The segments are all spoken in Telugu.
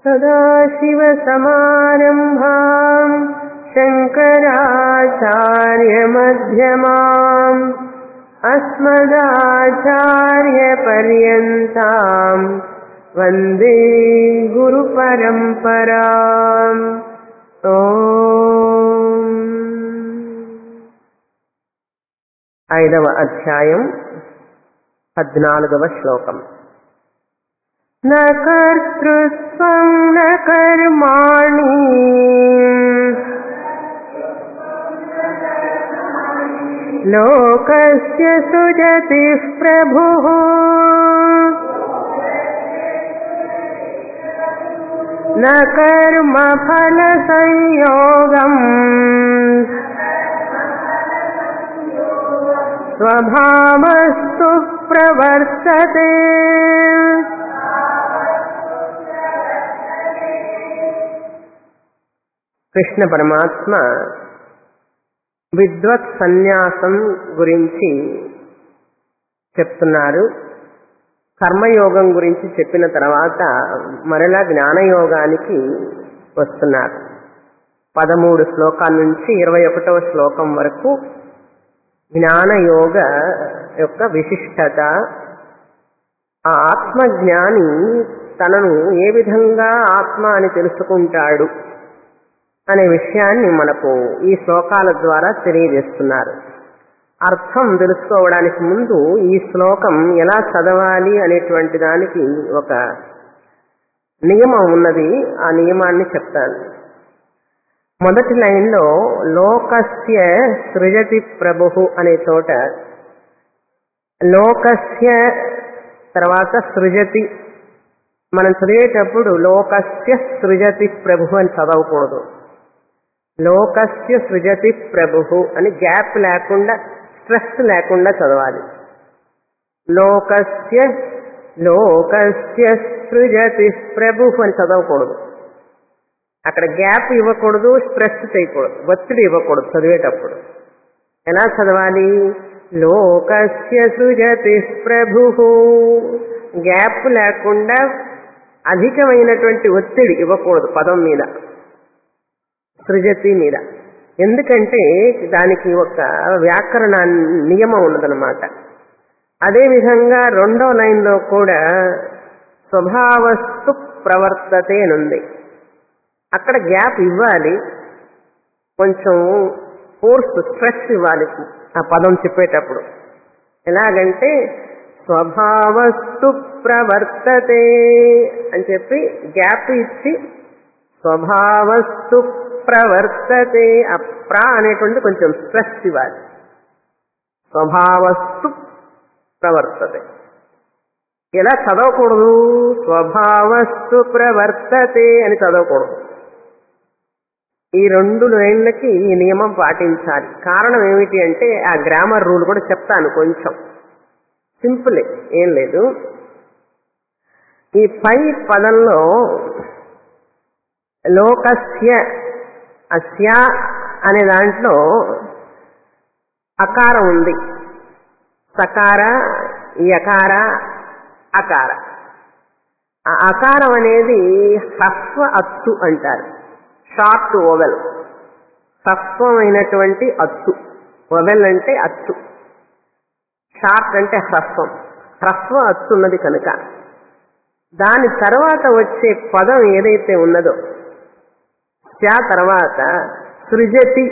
सदाशिवसमारम्भाम् शङ्कराचार्यमध्यमाम् अस्मदाचार्यपर्यन्ताम् वन्दे गुरुपरम्पराम् ఓం ఐదవ అధ్యాయం పద్నాలుగవ శ్లోకం न कर्तृत्वं न कर्माणि लोकस्य सुजतिः प्रभुः न कर्मफलसंयोगम् स्वभावस्तु प्रवर्तते కృష్ణ పరమాత్మ విద్వత్ సన్యాసం గురించి చెప్తున్నారు కర్మయోగం గురించి చెప్పిన తర్వాత మరలా జ్ఞానయోగానికి వస్తున్నారు పదమూడు శ్లోకాల నుంచి ఇరవై ఒకటవ శ్లోకం వరకు జ్ఞానయోగ యొక్క విశిష్టత ఆ ఆత్మజ్ఞాని తనను ఏ విధంగా ఆత్మ అని తెలుసుకుంటాడు అనే విషయాన్ని మనకు ఈ శ్లోకాల ద్వారా తెలియజేస్తున్నారు అర్థం తెలుసుకోవడానికి ముందు ఈ శ్లోకం ఎలా చదవాలి అనేటువంటి దానికి ఒక నియమం ఉన్నది ఆ నియమాన్ని చెప్తాను మొదటి లైన్లో లోకస్య సృజతి ప్రభు అనే చోట లోకస్య తర్వాత సృజతి మనం చదివేటప్పుడు లోకస్య సృజతి ప్రభు అని చదవకూడదు లోకస్య సృజతి ప్రభు అని గ్యాప్ లేకుండా స్ట్రెస్ లేకుండా చదవాలి లోకస్య లోకస్య సృజతి ప్రభు అని చదవకూడదు అక్కడ గ్యాప్ ఇవ్వకూడదు స్ట్రెస్ చేయకూడదు ఒత్తిడి ఇవ్వకూడదు చదివేటప్పుడు ఎలా చదవాలి లోకస్య సృజతి ప్రభు గ్యాప్ లేకుండా అధికమైనటువంటి ఒత్తిడి ఇవ్వకూడదు పదం మీద సృజతి మీద ఎందుకంటే దానికి ఒక వ్యాకరణ నియమం ఉన్నదనమాట అదేవిధంగా రెండో లైన్లో కూడా స్వభావస్తు ప్రవర్తతే అనుంది అక్కడ గ్యాప్ ఇవ్వాలి కొంచెం ఫోర్స్ స్ట్రెస్ ఇవ్వాలి ఆ పదం చెప్పేటప్పుడు ఎలాగంటే స్వభావస్తు ప్రవర్తతే అని చెప్పి గ్యాప్ ఇచ్చి స్వభావస్తు ప్రవర్తతే ఆ ప్ర అనేటువంటి కొంచెం స్ట్రెస్ ఇవ్వాలి స్వభావస్తు ప్రవర్తతే ఎలా చదవకూడదు స్వభావస్తు ప్రవర్తతే అని చదవకూడదు ఈ రెండు లైన్లకి ఈ నియమం పాటించాలి కారణం ఏమిటి అంటే ఆ గ్రామర్ రూల్ కూడా చెప్తాను కొంచెం సింపులే ఏం లేదు ఈ పై పదంలో లోకస్య అస్య అనే దాంట్లో అకారం ఉంది సకార యకార అకార ఆ అకారం అనేది హ్రస్వ అత్తు అంటారు షార్ట్ ఓవెల్ హ్రస్వమైనటువంటి అత్తు ఓవెల్ అంటే అత్తు షార్ట్ అంటే హ్రస్వం హ్రస్వ అత్తు ఉన్నది కనుక దాని తర్వాత వచ్చే పదం ఏదైతే ఉన్నదో చా తర్వాత సృజతి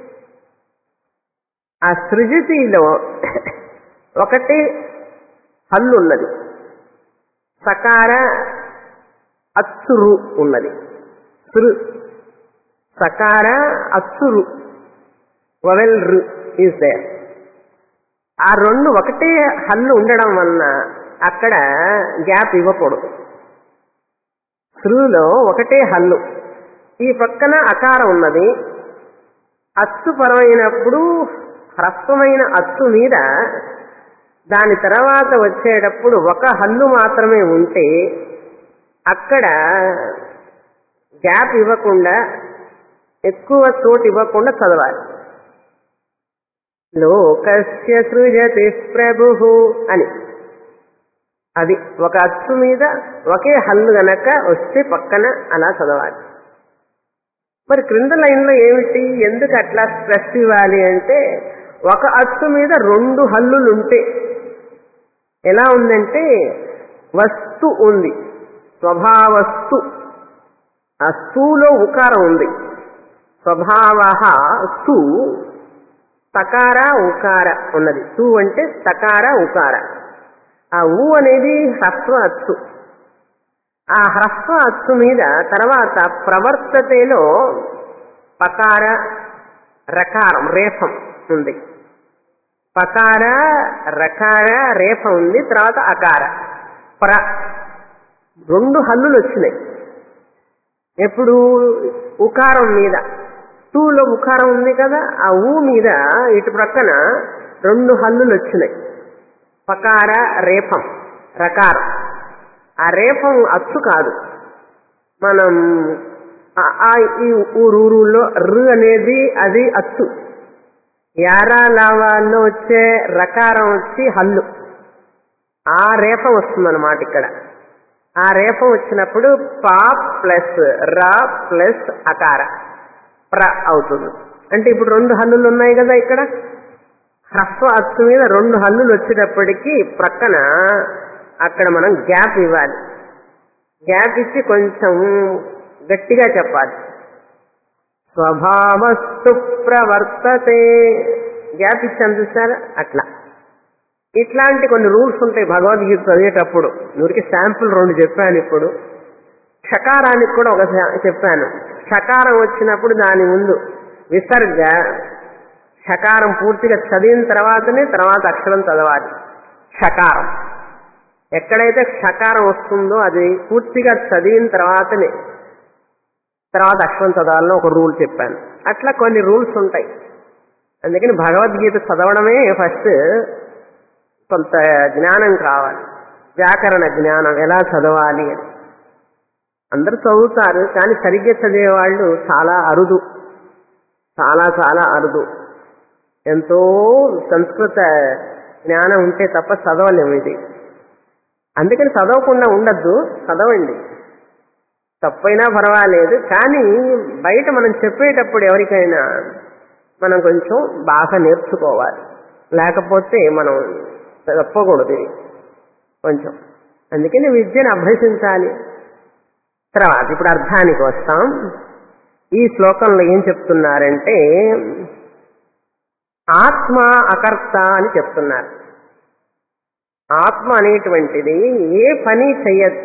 ఆ సృజతిలో ఒకటి హల్లు ఉన్నది సకార అచ్చురు ఉన్నది సృ సకార అచ్చురు వవెల్ రు ఈజ్ దేర్ ఆ రెండు ఒకటే హల్లు ఉండడం వలన అక్కడ గ్యాప్ ఇవ్వకూడదు స్త్రూలో ఒకటే హల్లు ఈ పక్కన అకారం ఉన్నది అచ్చు పరమైనప్పుడు హ్రస్వమైన అచ్చు మీద దాని తర్వాత వచ్చేటప్పుడు ఒక హల్లు మాత్రమే ఉంటే అక్కడ గ్యాప్ ఇవ్వకుండా ఎక్కువ చోటు ఇవ్వకుండా చదవాలి లోకస్య సృజతి ప్రభు అని అది ఒక అచ్చు మీద ఒకే హల్లు గనక వస్తే పక్కన అలా చదవాలి మరి క్రింద లైన్లో ఏమిటి ఎందుకు అట్లా స్ట్రెస్ ఇవ్వాలి అంటే ఒక అచ్చు మీద రెండు హల్లులు ఉంటే ఎలా ఉందంటే వస్తు ఉంది స్వభావస్తు ఆ స్థూలో ఉకారం ఉంది స్వభావ స్థూ తకార ఉకార ఉన్నది తూ అంటే తకార ఉకార ఆ ఊ అనేది హ్రస్వ అచ్చు ఆ హ్రస్వ అచ్చు మీద తర్వాత ప్రవర్తతలో పకార రకారం రేఫం ఉంది పకార రకార రేఫ ఉంది తర్వాత అకార ప్ర రెండు హల్లులు వచ్చినాయి ఎప్పుడు ఉకారం మీద టూలో ఉకారం ఉంది కదా ఆ ఊ మీద ఇటు ప్రక్కన రెండు హల్లులు వచ్చినాయి పకార రేఫం రకారం ఆ రేఫం అచ్చు కాదు మనం ఆ- ఆ ఈ ఊరూరులో రు అనేది అది అచ్చు యారా లావాల్లో వచ్చే రకారం వచ్చి హల్లు ఆ రేఫం వస్తుందన్నమాట ఇక్కడ ఆ రేఫం వచ్చినప్పుడు పా ప్లస్ రా ప్లస్ అకార ప్ర అవుతుంది అంటే ఇప్పుడు రెండు హల్లులు ఉన్నాయి కదా ఇక్కడ హ్రస్వ అచ్చు మీద రెండు హల్లులు వచ్చేటప్పటికి ప్రక్కన అక్కడ మనం గ్యాప్ ఇవ్వాలి గ్యాప్ ఇచ్చి కొంచెం గట్టిగా చెప్పాలి స్వభావస్తు ప్రవర్తతే గ్యాప్ ఇచ్చాను చూసారా అట్లా ఇట్లాంటి కొన్ని రూల్స్ ఉంటాయి భగవద్గీత చదివేటప్పుడు నూరికి శాంపుల్ రెండు చెప్పాను ఇప్పుడు షకారానికి కూడా ఒక శా- చెప్పాను షకారం వచ్చినప్పుడు దాని ముందు విసర్గ షకారం పూర్తిగా చదివిన తర్వాతనే తర్వాత అక్షరం చదవాలి షకారం ఎక్కడైతే షకారం వస్తుందో అది పూర్తిగా చదివిన తర్వాతనే తర్వాత అక్షరం చదవాలని ఒక రూల్ చెప్పాను అట్లా కొన్ని రూల్స్ ఉంటాయి అందుకని భగవద్గీత చదవడమే ఫస్ట్ కొంత జ్ఞానం కావాలి వ్యాకరణ జ్ఞానం ఎలా చదవాలి అని అందరూ చదువుతారు కానీ సరిగ్గా చదివే వాళ్ళు చాలా అరుదు చాలా చాలా అరుదు ఎంతో సంస్కృత జ్ఞానం ఉంటే తప్ప చదవలేము ఇది అందుకని చదవకుండా ఉండద్దు చదవండి తప్పైనా పర్వాలేదు కానీ బయట మనం చెప్పేటప్పుడు ఎవరికైనా మనం కొంచెం బాగా నేర్చుకోవాలి లేకపోతే మనం తప్పకూడదు ఇది కొంచెం అందుకని విద్యను అభ్యసించాలి తర్వాత ఇప్పుడు అర్థానికి వస్తాం ఈ శ్లోకంలో ఏం చెప్తున్నారంటే ఆత్మ అకర్త అని చెప్తున్నారు ఆత్మ అనేటువంటిది ఏ పని చెయ్యదు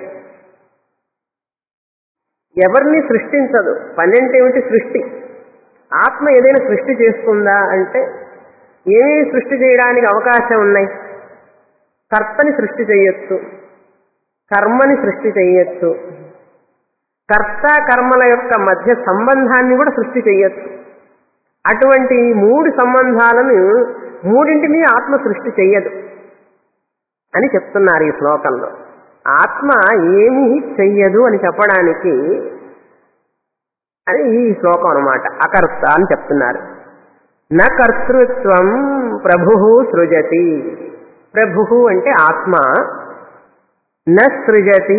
ఎవరిని సృష్టించదు పని అంటే ఏమిటి సృష్టి ఆత్మ ఏదైనా సృష్టి చేస్తుందా అంటే ఏమేమి సృష్టి చేయడానికి అవకాశం ఉన్నాయి కర్తని సృష్టి చేయొచ్చు కర్మని సృష్టి చేయొచ్చు కర్త కర్మల యొక్క మధ్య సంబంధాన్ని కూడా సృష్టి చేయొచ్చు అటువంటి ఈ మూడు సంబంధాలను మూడింటిని ఆత్మ సృష్టి చెయ్యదు అని చెప్తున్నారు ఈ శ్లోకంలో ఆత్మ ఏమీ చెయ్యదు అని చెప్పడానికి అని ఈ శ్లోకం అనమాట అకర్త అని చెప్తున్నారు న కర్తృత్వం ప్రభు సృజతి ప్రభు అంటే ఆత్మ న సృజతి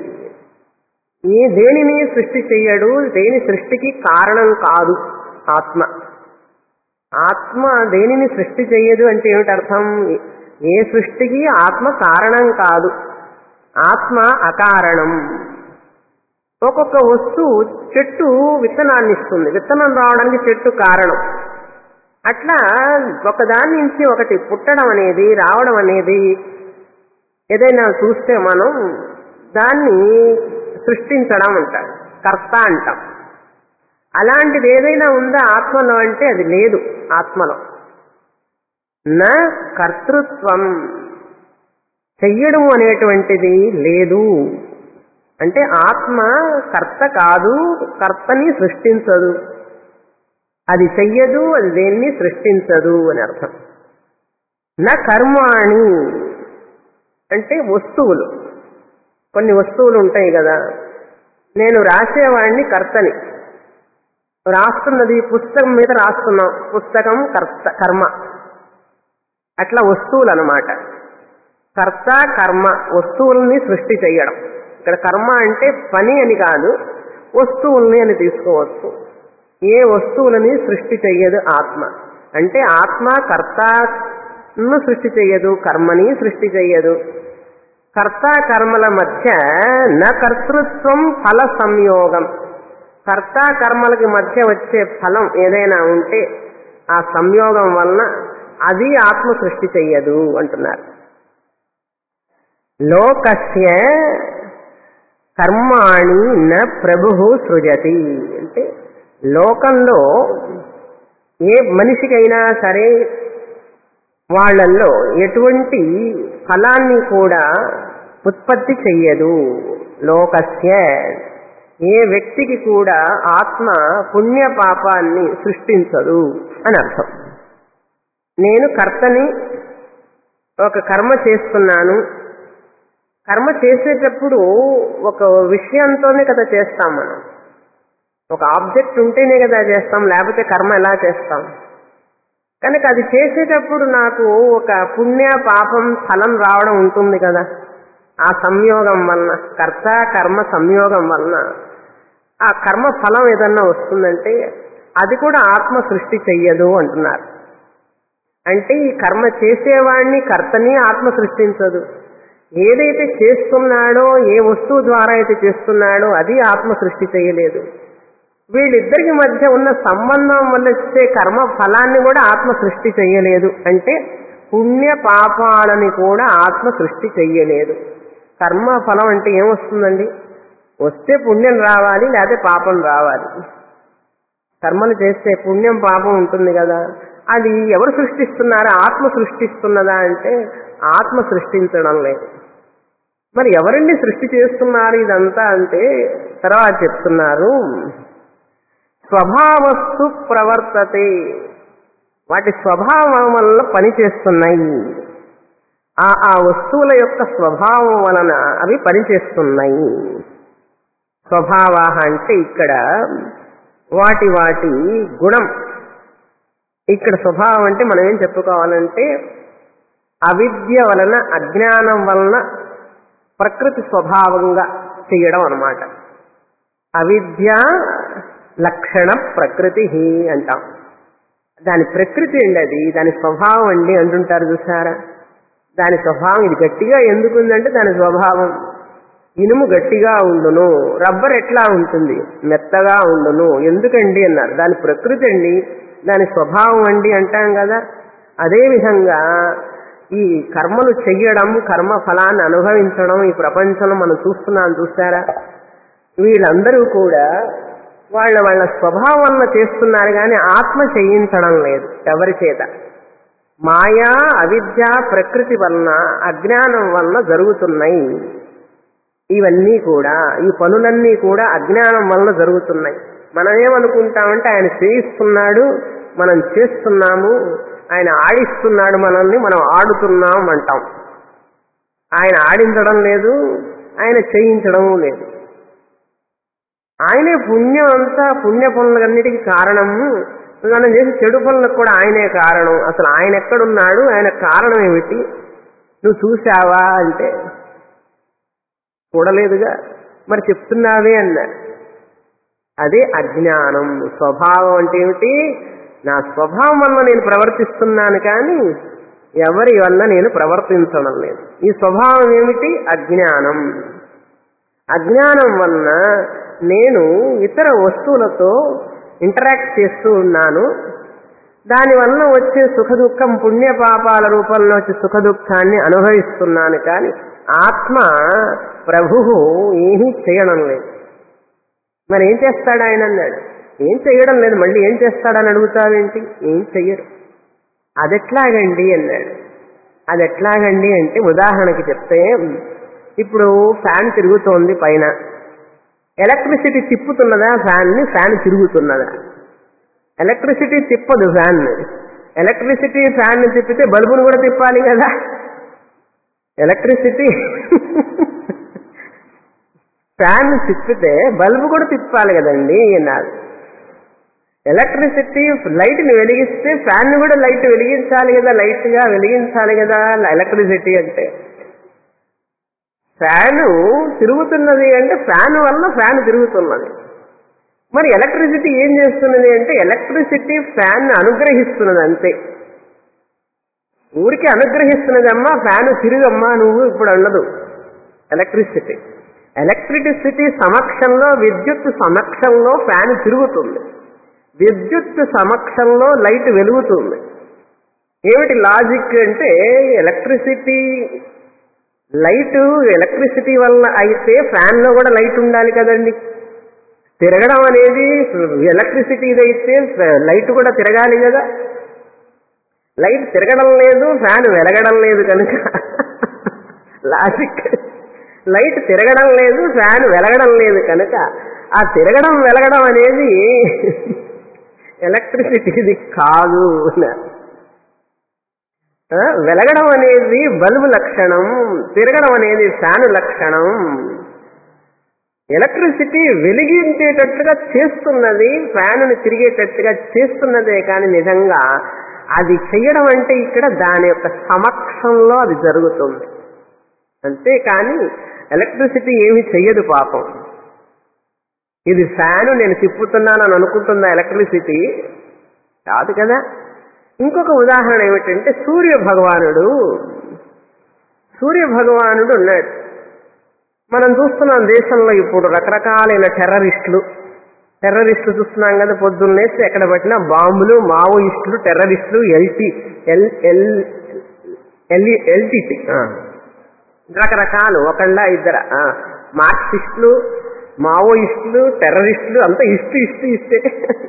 ఈ దేనిని సృష్టి చెయ్యడు దేని సృష్టికి కారణం కాదు ఆత్మ ఆత్మ దేనిని సృష్టి చెయ్యదు అంటే ఏమిటి అర్థం ఏ సృష్టికి ఆత్మ కారణం కాదు ఆత్మ అకారణం ఒక్కొక్క వస్తువు చెట్టు విత్తనాన్ని ఇస్తుంది విత్తనం రావడానికి చెట్టు కారణం అట్లా ఒకదాని నుంచి ఒకటి పుట్టడం అనేది రావడం అనేది ఏదైనా చూస్తే మనం దాన్ని సృష్టించడం అంటారు కర్త అంటాం అలాంటిది ఏదైనా ఉందా ఆత్మలో అంటే అది లేదు ఆత్మలో నా కర్తృత్వం చెయ్యడం అనేటువంటిది లేదు అంటే ఆత్మ కర్త కాదు కర్తని సృష్టించదు అది చెయ్యదు అది దేన్ని సృష్టించదు అని అర్థం నా కర్మాణి అంటే వస్తువులు కొన్ని వస్తువులు ఉంటాయి కదా నేను రాసేవాడిని కర్తని రాస్తున్నది పుస్తకం మీద రాస్తున్నాం పుస్తకం కర్త కర్మ అట్లా వస్తువులు అనమాట కర్త కర్మ వస్తువుల్ని సృష్టి చేయడం ఇక్కడ కర్మ అంటే పని అని కాదు వస్తువుల్ని అని తీసుకోవచ్చు ఏ వస్తువులని సృష్టి చెయ్యదు ఆత్మ అంటే ఆత్మ కర్తను సృష్టి చెయ్యదు కర్మని సృష్టి చెయ్యదు కర్త కర్మల మధ్య న కర్తృత్వం ఫల సంయోగం కర్త కర్మలకి మధ్య వచ్చే ఫలం ఏదైనా ఉంటే ఆ సంయోగం వలన అది ఆత్మ సృష్టి చెయ్యదు అంటున్నారు లోకస్య కర్మాణి న ప్రభు సృజతి అంటే లోకంలో ఏ మనిషికైనా సరే వాళ్ళల్లో ఎటువంటి ఫలాన్ని కూడా ఉత్పత్తి చెయ్యదు లోకస్య ఏ వ్యక్తికి కూడా ఆత్మ పుణ్య పాపాన్ని సృష్టించదు అని అర్థం నేను కర్తని ఒక కర్మ చేస్తున్నాను కర్మ చేసేటప్పుడు ఒక విషయంతోనే కదా చేస్తాం మనం ఒక ఆబ్జెక్ట్ ఉంటేనే కదా చేస్తాం లేకపోతే కర్మ ఎలా చేస్తాం కనుక అది చేసేటప్పుడు నాకు ఒక పుణ్య పాపం ఫలం రావడం ఉంటుంది కదా ఆ సంయోగం వలన కర్త కర్మ సంయోగం వలన ఆ కర్మ ఫలం ఏదన్నా వస్తుందంటే అది కూడా ఆత్మ సృష్టి చెయ్యదు అంటున్నారు అంటే ఈ కర్మ చేసేవాడిని కర్తని ఆత్మ సృష్టించదు ఏదైతే చేస్తున్నాడో ఏ వస్తువు ద్వారా అయితే చేస్తున్నాడో అది ఆత్మ సృష్టి చేయలేదు వీళ్ళిద్దరికి మధ్య ఉన్న సంబంధం వల్ల వచ్చే కర్మ ఫలాన్ని కూడా ఆత్మ సృష్టి చెయ్యలేదు అంటే పుణ్య పాపాలని కూడా ఆత్మ సృష్టి చెయ్యలేదు కర్మ ఫలం అంటే ఏమొస్తుందండి వస్తే పుణ్యం రావాలి లేకపోతే పాపం రావాలి కర్మలు చేస్తే పుణ్యం పాపం ఉంటుంది కదా అది ఎవరు సృష్టిస్తున్నారా ఆత్మ సృష్టిస్తున్నదా అంటే ఆత్మ సృష్టించడం లేదు మరి ఎవరండి సృష్టి చేస్తున్నారు ఇదంతా అంటే తర్వాత చెప్తున్నారు స్వభావస్తు ప్రవర్తతే వాటి స్వభావం వల్ల పనిచేస్తున్నాయి ఆ ఆ వస్తువుల యొక్క స్వభావం వలన అవి పనిచేస్తున్నాయి స్వభావ అంటే ఇక్కడ వాటి వాటి గుణం ఇక్కడ స్వభావం అంటే మనం ఏం చెప్పుకోవాలంటే అవిద్య వలన అజ్ఞానం వలన ప్రకృతి స్వభావంగా చేయడం అన్నమాట అవిద్య లక్షణ ప్రకృతి అంటాం దాని ప్రకృతి అండి అది దాని స్వభావం అండి అంటుంటారు చూసారా దాని స్వభావం ఇది గట్టిగా ఎందుకుందంటే దాని స్వభావం ఇనుము గట్టిగా ఉండును రబ్బర్ ఎట్లా ఉంటుంది మెత్తగా ఉండును ఎందుకండి అన్నారు దాని ప్రకృతి అండి దాని స్వభావం అండి అంటాం కదా అదే విధంగా ఈ కర్మలు చెయ్యడం కర్మ ఫలాన్ని అనుభవించడం ఈ ప్రపంచంలో మనం చూస్తున్నాం చూసారా వీళ్ళందరూ కూడా వాళ్ళ వాళ్ళ స్వభావం వలన చేస్తున్నారు కానీ ఆత్మ చేయించడం లేదు ఎవరి చేత మాయా అవిద్య ప్రకృతి వలన అజ్ఞానం వలన జరుగుతున్నాయి ఇవన్నీ కూడా ఈ పనులన్నీ కూడా అజ్ఞానం వలన జరుగుతున్నాయి మనం ఏమనుకుంటామంటే ఆయన చేయిస్తున్నాడు మనం చేస్తున్నాము ఆయన ఆడిస్తున్నాడు మనల్ని మనం ఆడుతున్నాం అంటాం ఆయన ఆడించడం లేదు ఆయన చేయించడం లేదు ఆయనే పుణ్యం అంతా పుణ్య పనులన్నిటికీ కారణము మనం చేసే చెడు పనులకు కూడా ఆయనే కారణం అసలు ఆయన ఎక్కడున్నాడు ఆయన కారణం ఏమిటి నువ్వు చూసావా అంటే చూడలేదుగా మరి చెప్తున్నావే అన్నారు అదే అజ్ఞానం స్వభావం అంటే ఏమిటి నా స్వభావం వల్ల నేను ప్రవర్తిస్తున్నాను కానీ ఎవరి వల్ల నేను ప్రవర్తించడం లేదు ఈ స్వభావం ఏమిటి అజ్ఞానం అజ్ఞానం వలన నేను ఇతర వస్తువులతో ఇంటరాక్ట్ చేస్తూ ఉన్నాను దానివల్ల వచ్చే సుఖ దుఃఖం పుణ్య పాపాల రూపంలో వచ్చే సుఖ దుఃఖాన్ని అనుభవిస్తున్నాను కానీ ఆత్మ ప్రభు ఏమీ చేయడం లేదు మరి ఏం చేస్తాడు ఆయన అన్నాడు ఏం చేయడం లేదు మళ్ళీ ఏం చేస్తాడని అడుగుతావేంటి ఏం చెయ్యడు అదెట్లాగండి అన్నాడు అది ఎట్లాగండి అంటే ఉదాహరణకి చెప్తే ఇప్పుడు ఫ్యాన్ తిరుగుతోంది పైన ఎలక్ట్రిసిటీ తిప్పుతున్నదా ఫ్యాన్ని ఫ్యాన్ తిరుగుతున్నదా ఎలక్ట్రిసిటీ తిప్పదు ఫ్యాన్ ఎలక్ట్రిసిటీ ఫ్యాన్ తిప్పితే బల్బును కూడా తిప్పాలి కదా ఎలక్ట్రిసిటీ ఫ్యాన్ తిప్పితే బల్బు కూడా తిప్పాలి కదండి అన్నారు ఎలక్ట్రిసిటీ లైట్ని వెలిగిస్తే ఫ్యాన్ కూడా లైట్ వెలిగించాలి కదా లైట్ గా వెలిగించాలి కదా ఎలక్ట్రిసిటీ అంటే ఫ్యాను తిరుగుతున్నది అంటే ఫ్యాన్ వల్ల ఫ్యాన్ తిరుగుతున్నది మరి ఎలక్ట్రిసిటీ ఏం చేస్తున్నది అంటే ఎలక్ట్రిసిటీ ఫ్యాన్ అనుగ్రహిస్తున్నది అంతే ఊరికి అనుగ్రహిస్తున్నదమ్మా ఫ్యాన్ తిరుగమ్మా నువ్వు ఇప్పుడు అన్నదు ఎలక్ట్రిసిటీ ఎలక్ట్రిసిటీ సమక్షంలో విద్యుత్ సమక్షంలో ఫ్యాన్ తిరుగుతుంది విద్యుత్ సమక్షంలో లైట్ వెలుగుతుంది ఏమిటి లాజిక్ అంటే ఎలక్ట్రిసిటీ లైట్ ఎలక్ట్రిసిటీ వల్ల అయితే ఫ్యాన్ లో కూడా లైట్ ఉండాలి కదండి తిరగడం అనేది ఎలక్ట్రిసిటీ అయితే లైట్ కూడా తిరగాలి కదా లైట్ తిరగడం లేదు ఫ్యాన్ వెలగడం లేదు కనుక లాజిక్ లైట్ తిరగడం లేదు ఫ్యాన్ వెలగడం లేదు కనుక ఆ తిరగడం వెలగడం అనేది ఎలక్ట్రిసిటీది కాదు ఆ, వెలగడం అనేది బల్బు లక్షణం తిరగడం అనేది ఫ్యాన్ లక్షణం ఎలక్ట్రిసిటీ వెలిగించేటట్టుగా చేస్తున్నది ఫ్యాన్ను తిరిగేటట్టుగా చేస్తున్నదే కానీ నిజంగా అది చెయ్యడం అంటే ఇక్కడ దాని యొక్క సమక్షంలో అది జరుగుతుంది అంతేకాని ఎలక్ట్రిసిటీ ఏమి చెయ్యదు పాపం ఇది ఫ్యాను నేను తిప్పుతున్నానని అనుకుంటుందా ఎలక్ట్రిసిటీ కాదు కదా ఇంకొక ఉదాహరణ ఏమిటంటే సూర్య భగవానుడు సూర్య భగవానుడు ఉన్నాడు మనం చూస్తున్నాం దేశంలో ఇప్పుడు రకరకాలైన టెర్రరిస్టులు టెర్రరిస్టులు చూస్తున్నాం కదా పొద్దున్నేసి ఎక్కడ పట్టినా బాంబులు మావోయిస్టులు టెర్రరిస్టులు LT L L L LTT రకరకాలు ఒకళ్ళ ఇద్దర ఆ, మార్క్సిస్టులు మావోయిస్టులు టెర్రరిస్టులు అంతా ఇష్టు ఇష్టు ఇష్టే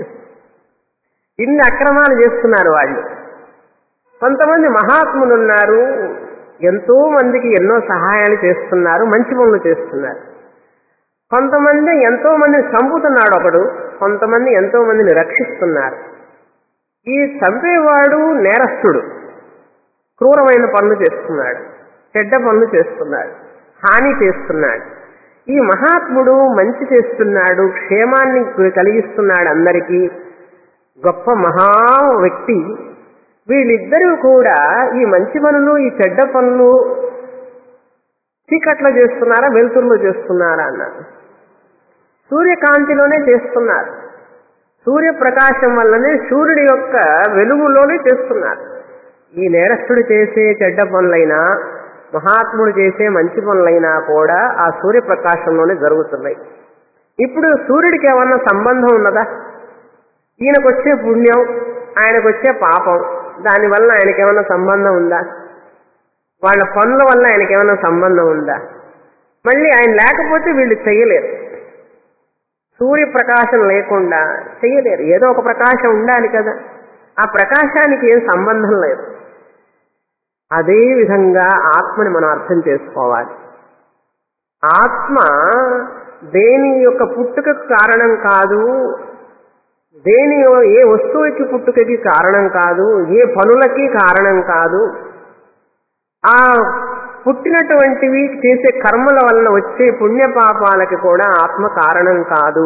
ఇన్ని అక్రమాలు చేస్తున్నారు వాళ్ళు కొంతమంది మహాత్ములు ఉన్నారు ఎంతో మందికి ఎన్నో సహాయాలు చేస్తున్నారు మంచి పనులు చేస్తున్నారు కొంతమంది ఎంతో మందిని చంపుతున్నాడు ఒకడు కొంతమంది ఎంతో మందిని రక్షిస్తున్నారు ఈ చంపేవాడు నేరస్తుడు క్రూరమైన పనులు చేస్తున్నాడు చెడ్డ పనులు చేస్తున్నాడు హాని చేస్తున్నాడు ఈ మహాత్ముడు మంచి చేస్తున్నాడు క్షేమాన్ని కలిగిస్తున్నాడు అందరికీ గొప్ప మహా వ్యక్తి వీళ్ళిద్దరూ కూడా ఈ మంచి పనులు ఈ చెడ్డ పనులు చీకట్లో చేస్తున్నారా వెలుతురులో చేస్తున్నారా అన్నారు సూర్యకాంతిలోనే చేస్తున్నారు సూర్యప్రకాశం వల్లనే సూర్యుడి యొక్క వెలుగులోనే చేస్తున్నారు ఈ నేరస్తుడు చేసే చెడ్డ పనులైనా మహాత్ముడు చేసే మంచి పనులైనా కూడా ఆ సూర్యప్రకాశంలోనే జరుగుతున్నాయి ఇప్పుడు సూర్యుడికి ఏమన్నా సంబంధం ఉన్నదా ఈయనకొచ్చే పుణ్యం ఆయనకొచ్చే పాపం దానివల్ల ఆయనకి ఏమైనా సంబంధం ఉందా వాళ్ళ పనుల వల్ల ఆయనకి ఏమైనా సంబంధం ఉందా మళ్ళీ ఆయన లేకపోతే వీళ్ళు చెయ్యలేరు సూర్యప్రకాశం లేకుండా చెయ్యలేరు ఏదో ఒక ప్రకాశం ఉండాలి కదా ఆ ప్రకాశానికి ఏం సంబంధం లేదు అదే విధంగా ఆత్మని మనం అర్థం చేసుకోవాలి ఆత్మ దేని యొక్క పుట్టుకకు కారణం కాదు దేని ఏ వస్తువుకి పుట్టుకకి కారణం కాదు ఏ పనులకి కారణం కాదు ఆ పుట్టినటువంటివి చేసే కర్మల వలన వచ్చే పుణ్యపాపాలకి కూడా ఆత్మ కారణం కాదు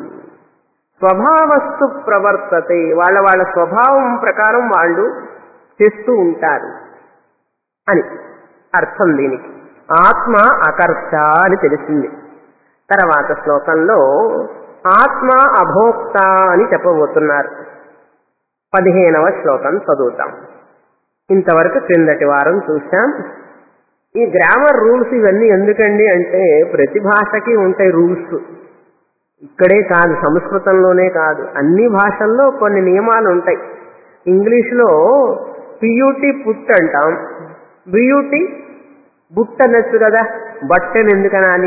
స్వభావస్తు ప్రవర్తతే వాళ్ళ వాళ్ళ స్వభావం ప్రకారం వాళ్ళు చేస్తూ ఉంటారు అని అర్థం దీనికి ఆత్మ అకర్త అని తెలిసింది తర్వాత శ్లోకంలో ఆత్మ అభోక్త అని చెప్పబోతున్నారు పదిహేనవ శ్లోకం చదువుతాం ఇంతవరకు క్రిందటి వారం చూశాం ఈ గ్రామర్ రూల్స్ ఇవన్నీ ఎందుకండి అంటే ప్రతి భాషకి ఉంటాయి రూల్స్ ఇక్కడే కాదు సంస్కృతంలోనే కాదు అన్ని భాషల్లో కొన్ని నియమాలు ఉంటాయి ఇంగ్లీష్లో పియూటి పుట్ అంటాం బియూటి బుట్ అనొచ్చు కదా బట్టెలు ఎందుకనాలి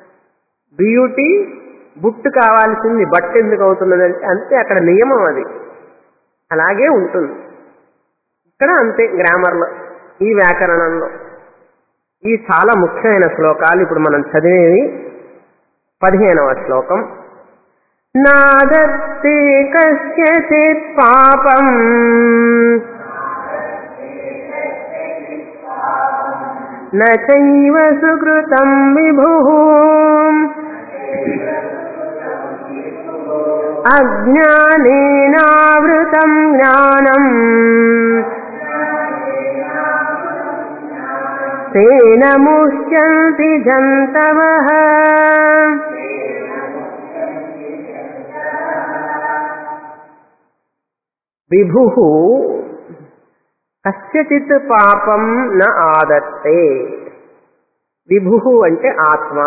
బియూటి బుట్టు కావాల్సింది బట్ట ఎందుకు అవుతున్నదంటే అంతే అక్కడ నియమం అది అలాగే ఉంటుంది ఇక్కడ అంతే గ్రామర్లో ఈ వ్యాకరణంలో ఈ చాలా ముఖ్యమైన శ్లోకాలు ఇప్పుడు మనం చదివేవి పదిహేనవ శ్లోకం నాదత్తే కస్యచిత్ పాపం నైవ సుకృతం విభు అజ్ఞానేనావృతం జ్ఞానం తేన ముష్యంతి జంతవః విభు కస్యచిత్ పాపం న ఆదత్తే విభు అంటే ఆత్మ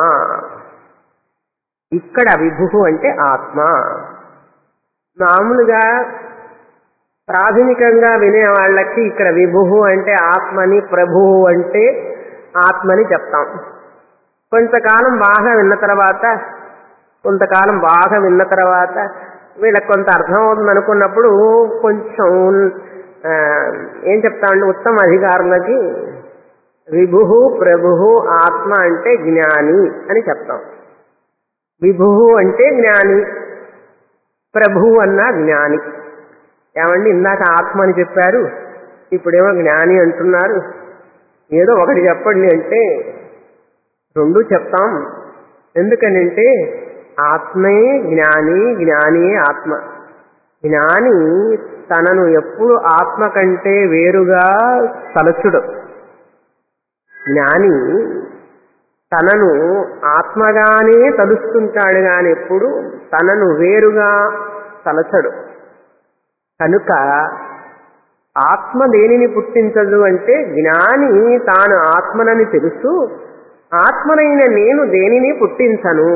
ఇక్కడ విభు అంటే ఆత్మ మామూలుగా ప్రాథమికంగా వినే వాళ్ళకి ఇక్కడ విభు అంటే ఆత్మని ప్రభువు అంటే ఆత్మని చెప్తాం కొంతకాలం బాగా విన్న తర్వాత కొంతకాలం బాగా విన్న తర్వాత వీళ్ళకి కొంత అర్థం అవుతుంది అనుకున్నప్పుడు కొంచెం ఆ, ఏం చెప్తామండి ఉత్తమ అధికారులకి విభు ప్రభు ఆత్మ అంటే జ్ఞాని అని చెప్తాం విభు అంటే జ్ఞాని ప్రభు అన్న జ్ఞాని ఏమండి ఇందాక ఆత్మ అని చెప్పారు ఇప్పుడేమో జ్ఞాని అంటున్నారు ఏదో ఒకటి చెప్పండి అంటే రెండు చెప్తాం ఎందుకనంటే ఆత్మే జ్ఞాని జ్ఞానియే ఆత్మ జ్ఞాని తనను ఎప్పుడు ఆత్మ కంటే వేరుగా తలచుడు జ్ఞాని తనను ఆత్మగానే తలుస్తుంటాడు గాని ఎప్పుడు తనను వేరుగా తలచడు కనుక ఆత్మ దేనిని పుట్టించదు అంటే జ్ఞాని తాను ఆత్మనని తెలుసు ఆత్మనైన నేను దేనిని పుట్టించను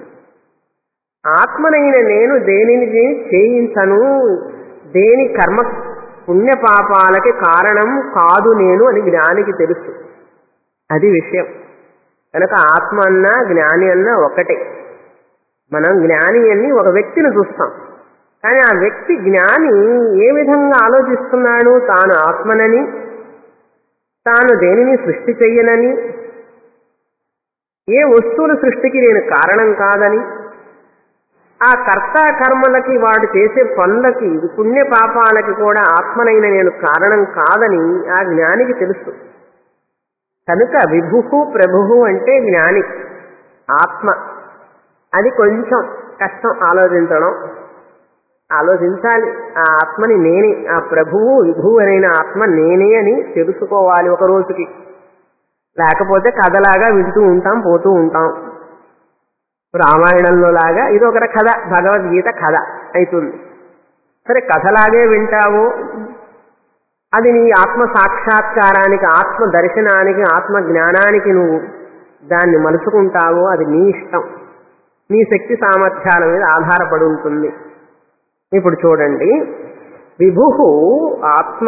ఆత్మనైన నేను దేనిని చేయించను దేని కర్మ పుణ్యపాపాలకి కారణం కాదు నేను అని జ్ఞానికి తెలుసు అది విషయం కనుక ఆత్మ అన్నా జ్ఞాని అన్నా ఒకటే మనం జ్ఞాని అని ఒక వ్యక్తిని చూస్తాం కానీ ఆ వ్యక్తి జ్ఞాని ఏ విధంగా ఆలోచిస్తున్నాడు తాను ఆత్మనని తాను దేనిని సృష్టి చెయ్యనని ఏ వస్తువుల సృష్టికి నేను కారణం కాదని ఆ కర్త కర్మలకి వాడు చేసే పనులకి పుణ్య పాపాలకి కూడా ఆత్మనైన నేను కారణం కాదని ఆ జ్ఞానికి తెలుసు కనుక విభు ప్రభు అంటే జ్ఞాని ఆత్మ అది కొంచెం కష్టం ఆలోచించడం ఆలోచించాలి ఆ ఆత్మని నేనే ఆ ప్రభువు విభువు అనైన ఆత్మ నేనే అని తెలుసుకోవాలి ఒక రోజుకి లేకపోతే కథలాగా వింటూ ఉంటాం పోతూ ఉంటాం రామాయణంలో లాగా ఇది ఒక కథ భగవద్గీత కథ అవుతుంది సరే కథలాగే వింటావు అది నీ ఆత్మ సాక్షాత్కారానికి ఆత్మ దర్శనానికి ఆత్మ జ్ఞానానికి నువ్వు దాన్ని మలుచుకుంటావు అది నీ ఇష్టం నీ శక్తి సామర్థ్యాల మీద ఆధారపడి ఉంటుంది ఇప్పుడు చూడండి విభు ఆత్మ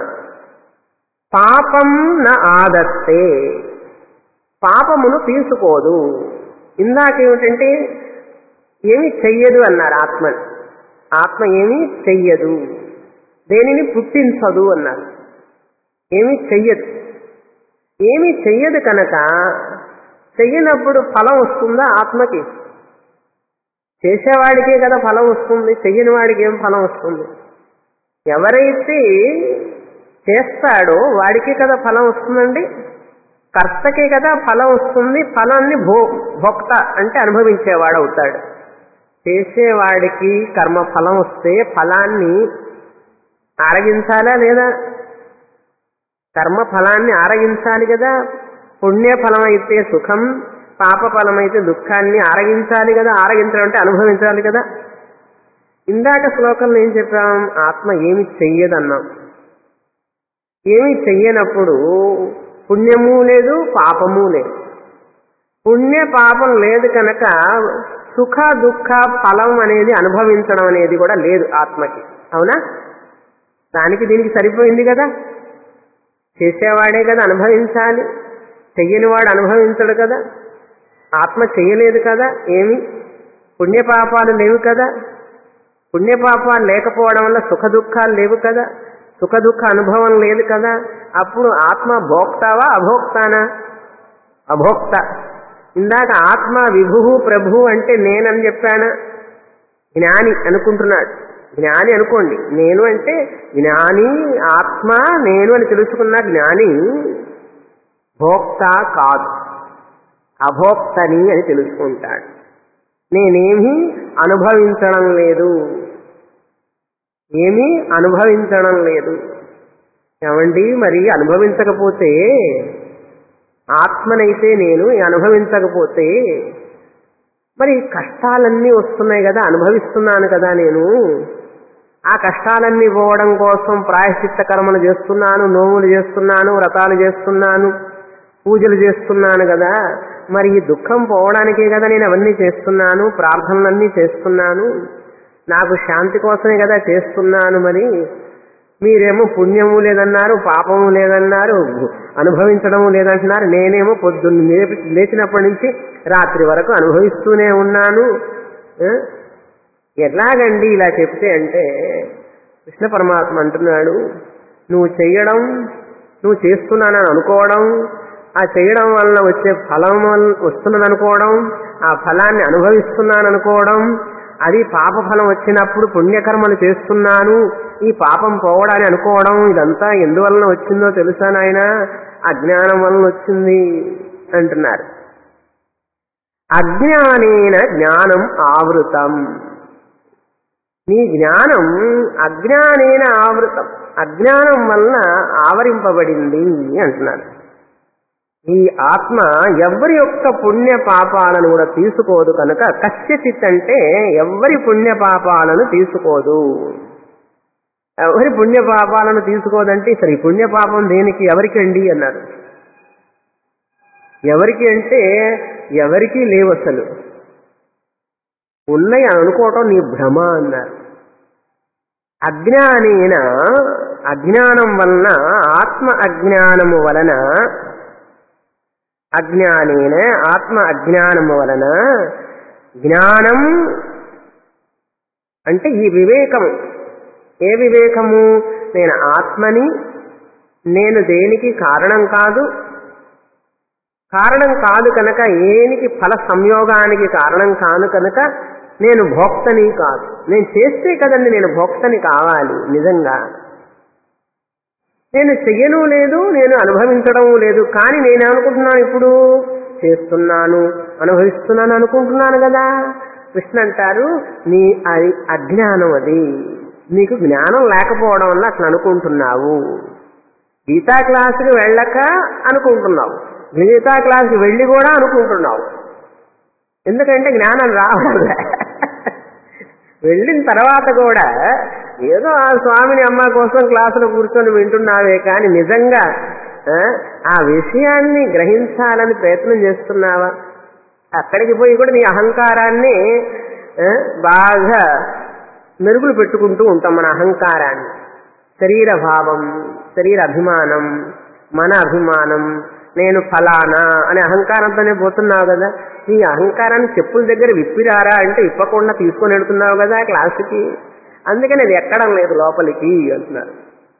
పాపం న ఆదత్తే పాపమును తీసుకోదు ఇందాకేమిటంటే ఏమి చెయ్యదు అన్నారు ఆత్మని ఆత్మ ఏమీ చెయ్యదు దేనిని పుట్టించదు అన్నారు ఏమీ చెయ్యదు ఏమీ చెయ్యదు కనుక చెయ్యనప్పుడు ఫలం వస్తుందా ఆత్మకి చేసేవాడికే కదా ఫలం వస్తుంది చెయ్యని వాడికి ఏం ఫలం వస్తుంది ఎవరైతే చేస్తాడో వాడికే కదా ఫలం వస్తుందండి కర్తకే కదా ఫలం వస్తుంది ఫలాన్ని భో భోక్త అంటే అనుభవించేవాడు అవుతాడు చేసేవాడికి కర్మ ఫలం వస్తే ఫలాన్ని ఆరగించాలా లేదా కర్మ ఫలాన్ని ఆరగించాలి కదా పుణ్య ఫలం అయితే సుఖం పాప ఫలం అయితే దుఃఖాన్ని ఆరగించాలి కదా ఆరగించడం అంటే అనుభవించాలి కదా ఇందాక శ్లోకంలో ఏం చెప్పాం ఆత్మ ఏమి చెయ్యదన్నాం ఏమి చెయ్యనప్పుడు పుణ్యము లేదు పాపము లేదు పుణ్య పాపం లేదు కనుక సుఖ దుఃఖ ఫలం అనేది అనుభవించడం అనేది కూడా లేదు ఆత్మకి అవునా దానికి దీనికి సరిపోయింది కదా చేసేవాడే కదా అనుభవించాలి చెయ్యని వాడు అనుభవించడు కదా ఆత్మ చెయ్యలేదు కదా ఏమి పుణ్యపాపాలు లేవు కదా పుణ్యపాపాలు లేకపోవడం వల్ల సుఖ దుఃఖాలు లేవు కదా సుఖ దుఃఖ అనుభవం లేదు కదా అప్పుడు ఆత్మ భోక్తావా అభోక్తానా అభోక్త ఇందాక ఆత్మ విభు ప్రభు అంటే నేనని చెప్పానా జ్ఞాని అనుకుంటున్నాడు జ్ఞాని అనుకోండి నేను అంటే జ్ఞాని ఆత్మ నేను అని తెలుసుకున్న జ్ఞాని భోక్త కాదు అభోక్తని అని తెలుసుకుంటాడు నేనేమీ అనుభవించడం లేదు ఏమీ అనుభవించడం లేదు ఏమండి మరి అనుభవించకపోతే ఆత్మనైతే నేను అనుభవించకపోతే మరి కష్టాలన్నీ వస్తున్నాయి కదా అనుభవిస్తున్నాను కదా నేను ఆ కష్టాలన్నీ పోవడం కోసం ప్రాయశ్చిత్త కర్మలు చేస్తున్నాను నోములు చేస్తున్నాను వ్రతాలు చేస్తున్నాను పూజలు చేస్తున్నాను కదా మరి ఈ దుఃఖం పోవడానికే కదా నేను అవన్నీ చేస్తున్నాను ప్రార్థనలన్నీ చేస్తున్నాను నాకు శాంతి కోసమే కదా చేస్తున్నాను మరి మీరేమో పుణ్యము లేదన్నారు పాపము లేదన్నారు అనుభవించడము లేదంటున్నారు నేనేమో పొద్దున్న లేపి- లేచినప్పటి నుంచి రాత్రి వరకు అనుభవిస్తూనే ఉన్నాను ఆ? ఎలాగండి ఇలా చెప్తే అంటే కృష్ణ పరమాత్మ అంటున్నాడు నువ్వు చెయ్యడం నువ్వు చేస్తున్నానని అనుకోవడం ఆ చేయడం వలన వచ్చే ఫలం వల్ల- వస్తున్నది అనుకోవడం ఆ ఫలాన్ని అనుభవిస్తున్నాను అనుకోవడం అది పాప ఫలం వచ్చినప్పుడు పుణ్యకర్మలు చేస్తున్నాను ఈ పాపం పోవడాన్ని అనుకోవడం ఇదంతా ఎందువలన వచ్చిందో తెలుసా నాయన అజ్ఞానం వలన వచ్చింది అంటున్నారు అజ్ఞానేన జ్ఞానం ఆవృతం నీ జ్ఞానం అజ్ఞానేన ఆవృతం అజ్ఞానం వలన ఆవరింపబడింది అంటున్నారు ఈ ఆత్మ ఎవరి యొక్క పుణ్య పాపాలను కూడా తీసుకోదు కనుక కశ్యచిత్ అంటే ఎవరి పుణ్య పాపాలను తీసుకోదు ఎవరి పుణ్య పాపాలను తీసుకోదంటే సరే ఈ పుణ్య పాపం దేనికి ఎవరికండి అన్నారు ఎవరికి అంటే ఎవరికి లేవు అసలు ఉన్నాయి అని అనుకోవటం నీ భ్రమ అన్నారు అజ్ఞానేన అజ్ఞానం వలన ఆత్మ అజ్ఞానము వలన అజ్ఞానేన ఆత్మ అజ్ఞానము వలన జ్ఞానం అంటే ఈ వివేకము ఏ వివేకము నేను ఆత్మని నేను దేనికి కారణం కాదు కారణం కాదు కనుక ఏనికి ఫల సంయోగానికి కారణం కాను కనుక నేను భోక్తని కాదు నేను చేస్తే కదండి నేను భోక్తని కావాలి నిజంగా నేను చెయ్యను లేదు నేను అనుభవించడం లేదు కానీ నేను అనుకుంటున్నాను ఇప్పుడు చేస్తున్నాను అనుభవిస్తున్నాను అనుకుంటున్నాను కదా కృష్ణ అంటారు నీ అది అజ్ఞానం అది నీకు జ్ఞానం లేకపోవడం వల్ల అట్లా అనుకుంటున్నావు గీతా క్లాసుకి వెళ్ళక అనుకుంటున్నావు గీతా క్లాసుకి వెళ్ళి కూడా అనుకుంటున్నావు ఎందుకంటే జ్ఞానం రావడం లే. వెళ్ళిన తర్వాత కూడా ఏదో ఆ స్వామిని అమ్మ కోసం క్లాసులో కూర్చొని వింటున్నావే కానీ నిజంగా ఆ, ఆ విషయాన్ని గ్రహించాలని ప్రయత్నం చేస్తున్నావా అక్కడికి పోయి కూడా నీ అహంకారాన్ని ఆ, బాగా మెరుగులు పెట్టుకుంటూ ఉంటాం మన అహంకారాన్ని శరీర భావం శరీర అభిమానం మన అభిమానం నేను ఫలానా అనే అహంకారంతోనే పోతున్నావు కదా ఈ అహంకారాన్ని చెప్పుల దగ్గర విప్పిరారా అంటే ఇప్పకుండా తీసుకొని వెళ్తున్నావు కదా క్లాసుకి అందుకని అది ఎక్కడం లేదు లోపలికి అంటున్నారు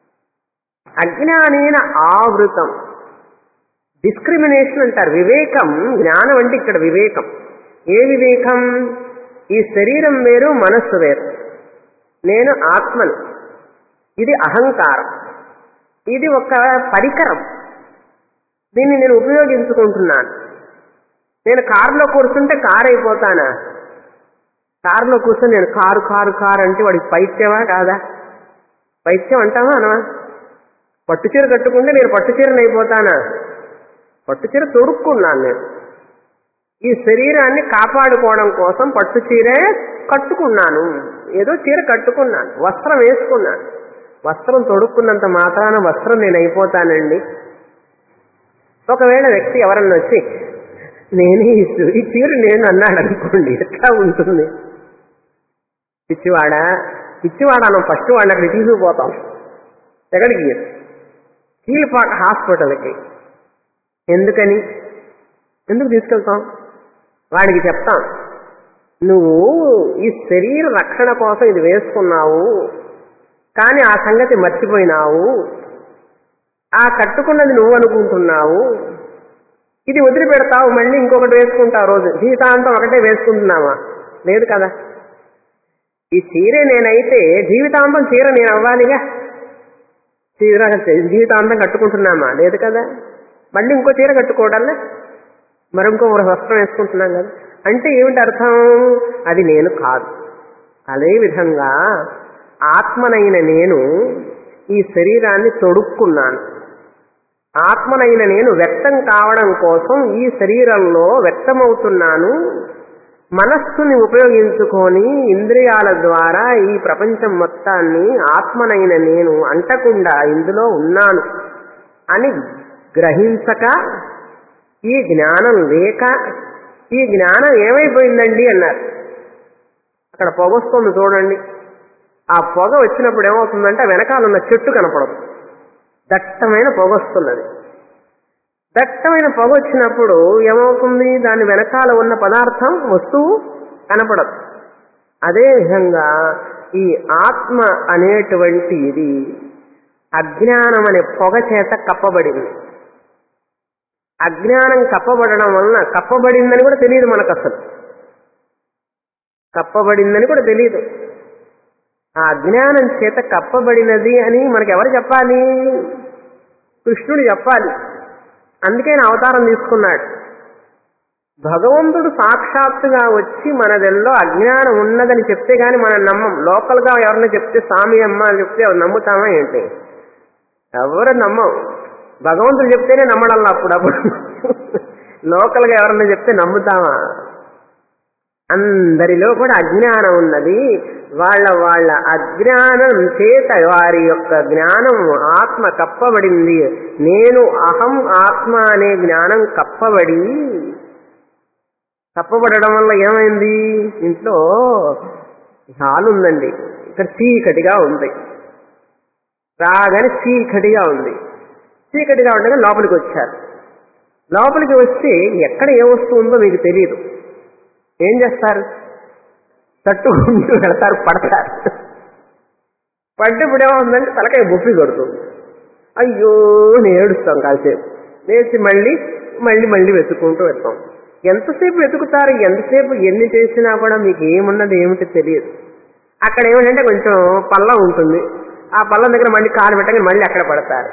అజ్ఞానేన ఆవృతం డిస్క్రిమినేషన్ అంటారు వివేకం జ్ఞానం అంటే ఇక్కడ వివేకం ఏ వివేకం ఈ శరీరం వేరు మనస్సు వేరు నేను ఆత్మను ఇది అహంకారం ఇది ఒక పరికరం దీన్ని నేను ఉపయోగించుకుంటున్నాను నేను కారులో కూర్చుంటే కారు అయిపోతానా కారులో కూర్చొని నేను కారు కారు కారు అంటే వాడికి పైత్యమా కాదా పైత్యం అంటావా అనవా పట్టు చీర కట్టుకుంటే నేను పట్టు చీరని అయిపోతానా పట్టు చీర తొడుక్కున్నాను నేను ఈ శరీరాన్ని కాపాడుకోవడం కోసం పట్టు చీరే కట్టుకున్నాను ఏదో చీర కట్టుకున్నాను వస్త్రం వేసుకున్నాను వస్త్రం తొడుక్కున్నంత మాత్రాన వస్త్రం నేను అయిపోతానండి ఒకవేళ వ్యక్తి ఎవరన్నా వచ్చి నేను ఈ చీ- ఈ చీర నేను అన్నాడు అనుకోండి ఎట్లా ఉంటుంది పిచ్చివాడా పిచ్చివాడా మనం ఫస్ట్ వాడిని అక్కడికి తీసుకుపోతాం ఎక్కడికి కీలపాక హాస్పిటల్కి ఎందుకని ఎందుకు తీసుకెళ్తాం వాడికి చెప్తాం నువ్వు ఈ శరీర రక్షణ కోసం ఇది వేసుకున్నావు కానీ ఆ సంగతి మర్చిపోయినావు ఆ కట్టుకున్నది నువ్వు అనుకుంటున్నావు ఇది వదిలిపెడతావు మళ్ళీ ఇంకొకటి వేసుకుంటావు రోజు జీవితాంతం ఒకటే వేసుకుంటున్నావా లేదు కదా ఈ చీర నేనైతే జీవితాంతం చీర నేను అవ్వాలిగా చీర జీవితాంతం కట్టుకుంటున్నామా లేదు కదా మళ్ళీ ఇంకో చీర కట్టుకోవడాలే మరి ఇంకో వస్త్రం వేసుకుంటున్నాం కదా అంటే ఏమిటి అర్థం అది నేను కాదు అదే విధంగా ఆత్మనైన నేను ఈ శరీరాన్ని తొడుక్కున్నాను ఆత్మనైన నేను వ్యక్తం కావడం కోసం ఈ శరీరంలో వ్యక్తమవుతున్నాను మనస్సుని ఉపయోగించుకొని ఇంద్రియాల ద్వారా ఈ ప్రపంచం మొత్తాన్ని ఆత్మనైన నేను అంటకుండా ఇందులో ఉన్నాను అని గ్రహించక ఈ జ్ఞానం లేక ఈ జ్ఞానం ఏమైపోయిందండి అన్నారు అక్కడ పొగ వస్తుంది చూడండి ఆ పొగ వచ్చినప్పుడు ఏమవుతుందంటే వెనకాల ఉన్న చెట్టు కనపడదు దట్టమైన పొగ వస్తున్నది దట్టమైన పొగ వచ్చినప్పుడు ఏమవుతుంది దాని వెనకాల ఉన్న పదార్థం వస్తువు కనపడదు అదే విధంగా ఈ ఆత్మ అనేటువంటి ఇది అజ్ఞానం అనే పొగ చేత కప్పబడింది అజ్ఞానం కప్పబడడం వలన కప్పబడిందని కూడా తెలియదు మనకు అసలు కప్పబడిందని కూడా తెలియదు ఆ అజ్ఞానం చేత కప్పబడినది అని మనకి ఎవరు చెప్పాలి కృష్ణుడు చెప్పాలి అందుకే ఆయన అవతారం తీసుకున్నాడు భగవంతుడు సాక్షాత్తుగా వచ్చి మనదెల్లో అజ్ఞానం ఉన్నదని చెప్తే గాని మనం నమ్మం లోకల్గా ఎవరైనా చెప్తే స్వామి అమ్మ అని చెప్తే నమ్ముతామా ఏంటి ఎవరు నమ్మం భగవంతుడు చెప్తేనే నమ్మడం అప్పుడప్పుడు లోకల్గా ఎవరన్నా చెప్తే నమ్ముతామా అందరిలో కూడా అజ్ఞానం ఉన్నది వాళ్ళ వాళ్ళ అజ్ఞానం చేత వారి యొక్క జ్ఞానం ఆత్మ కప్పబడింది నేను అహం ఆత్మ అనే జ్ఞానం కప్పబడి కప్పబడడం వల్ల ఏమైంది ఇంట్లో హాల్ ఉందండి ఇక్కడ చీకటిగా ఉంది రాగానే చీకటిగా ఉంది చీకటిగా ఉండగా లోపలికి వచ్చారు లోపలికి వచ్చి ఎక్కడ ఏ వస్తువు ఉందో మీకు తెలియదు ఏం చేస్తారు తట్టుకుంటూ వెళతారు పడతారు పడ్డప్పుడు ఏమవుతుందంటే తలకాయ బొప్పి కొడుతుంది అయ్యో నేను ఏడుస్తాం కాసేపు లేచి మళ్ళీ మళ్ళీ మళ్ళీ వెతుక్కుంటూ వెళ్తాం ఎంతసేపు వెతుకుతారు ఎంతసేపు ఎన్ని చేసినా కూడా మీకు ఏమున్నది ఏమిటి తెలియదు అక్కడ ఏమిటంటే కొంచెం పల్లం ఉంటుంది ఆ పల్లం దగ్గర మళ్ళీ కాలు పెట్టగానే మళ్ళీ అక్కడ పడతారు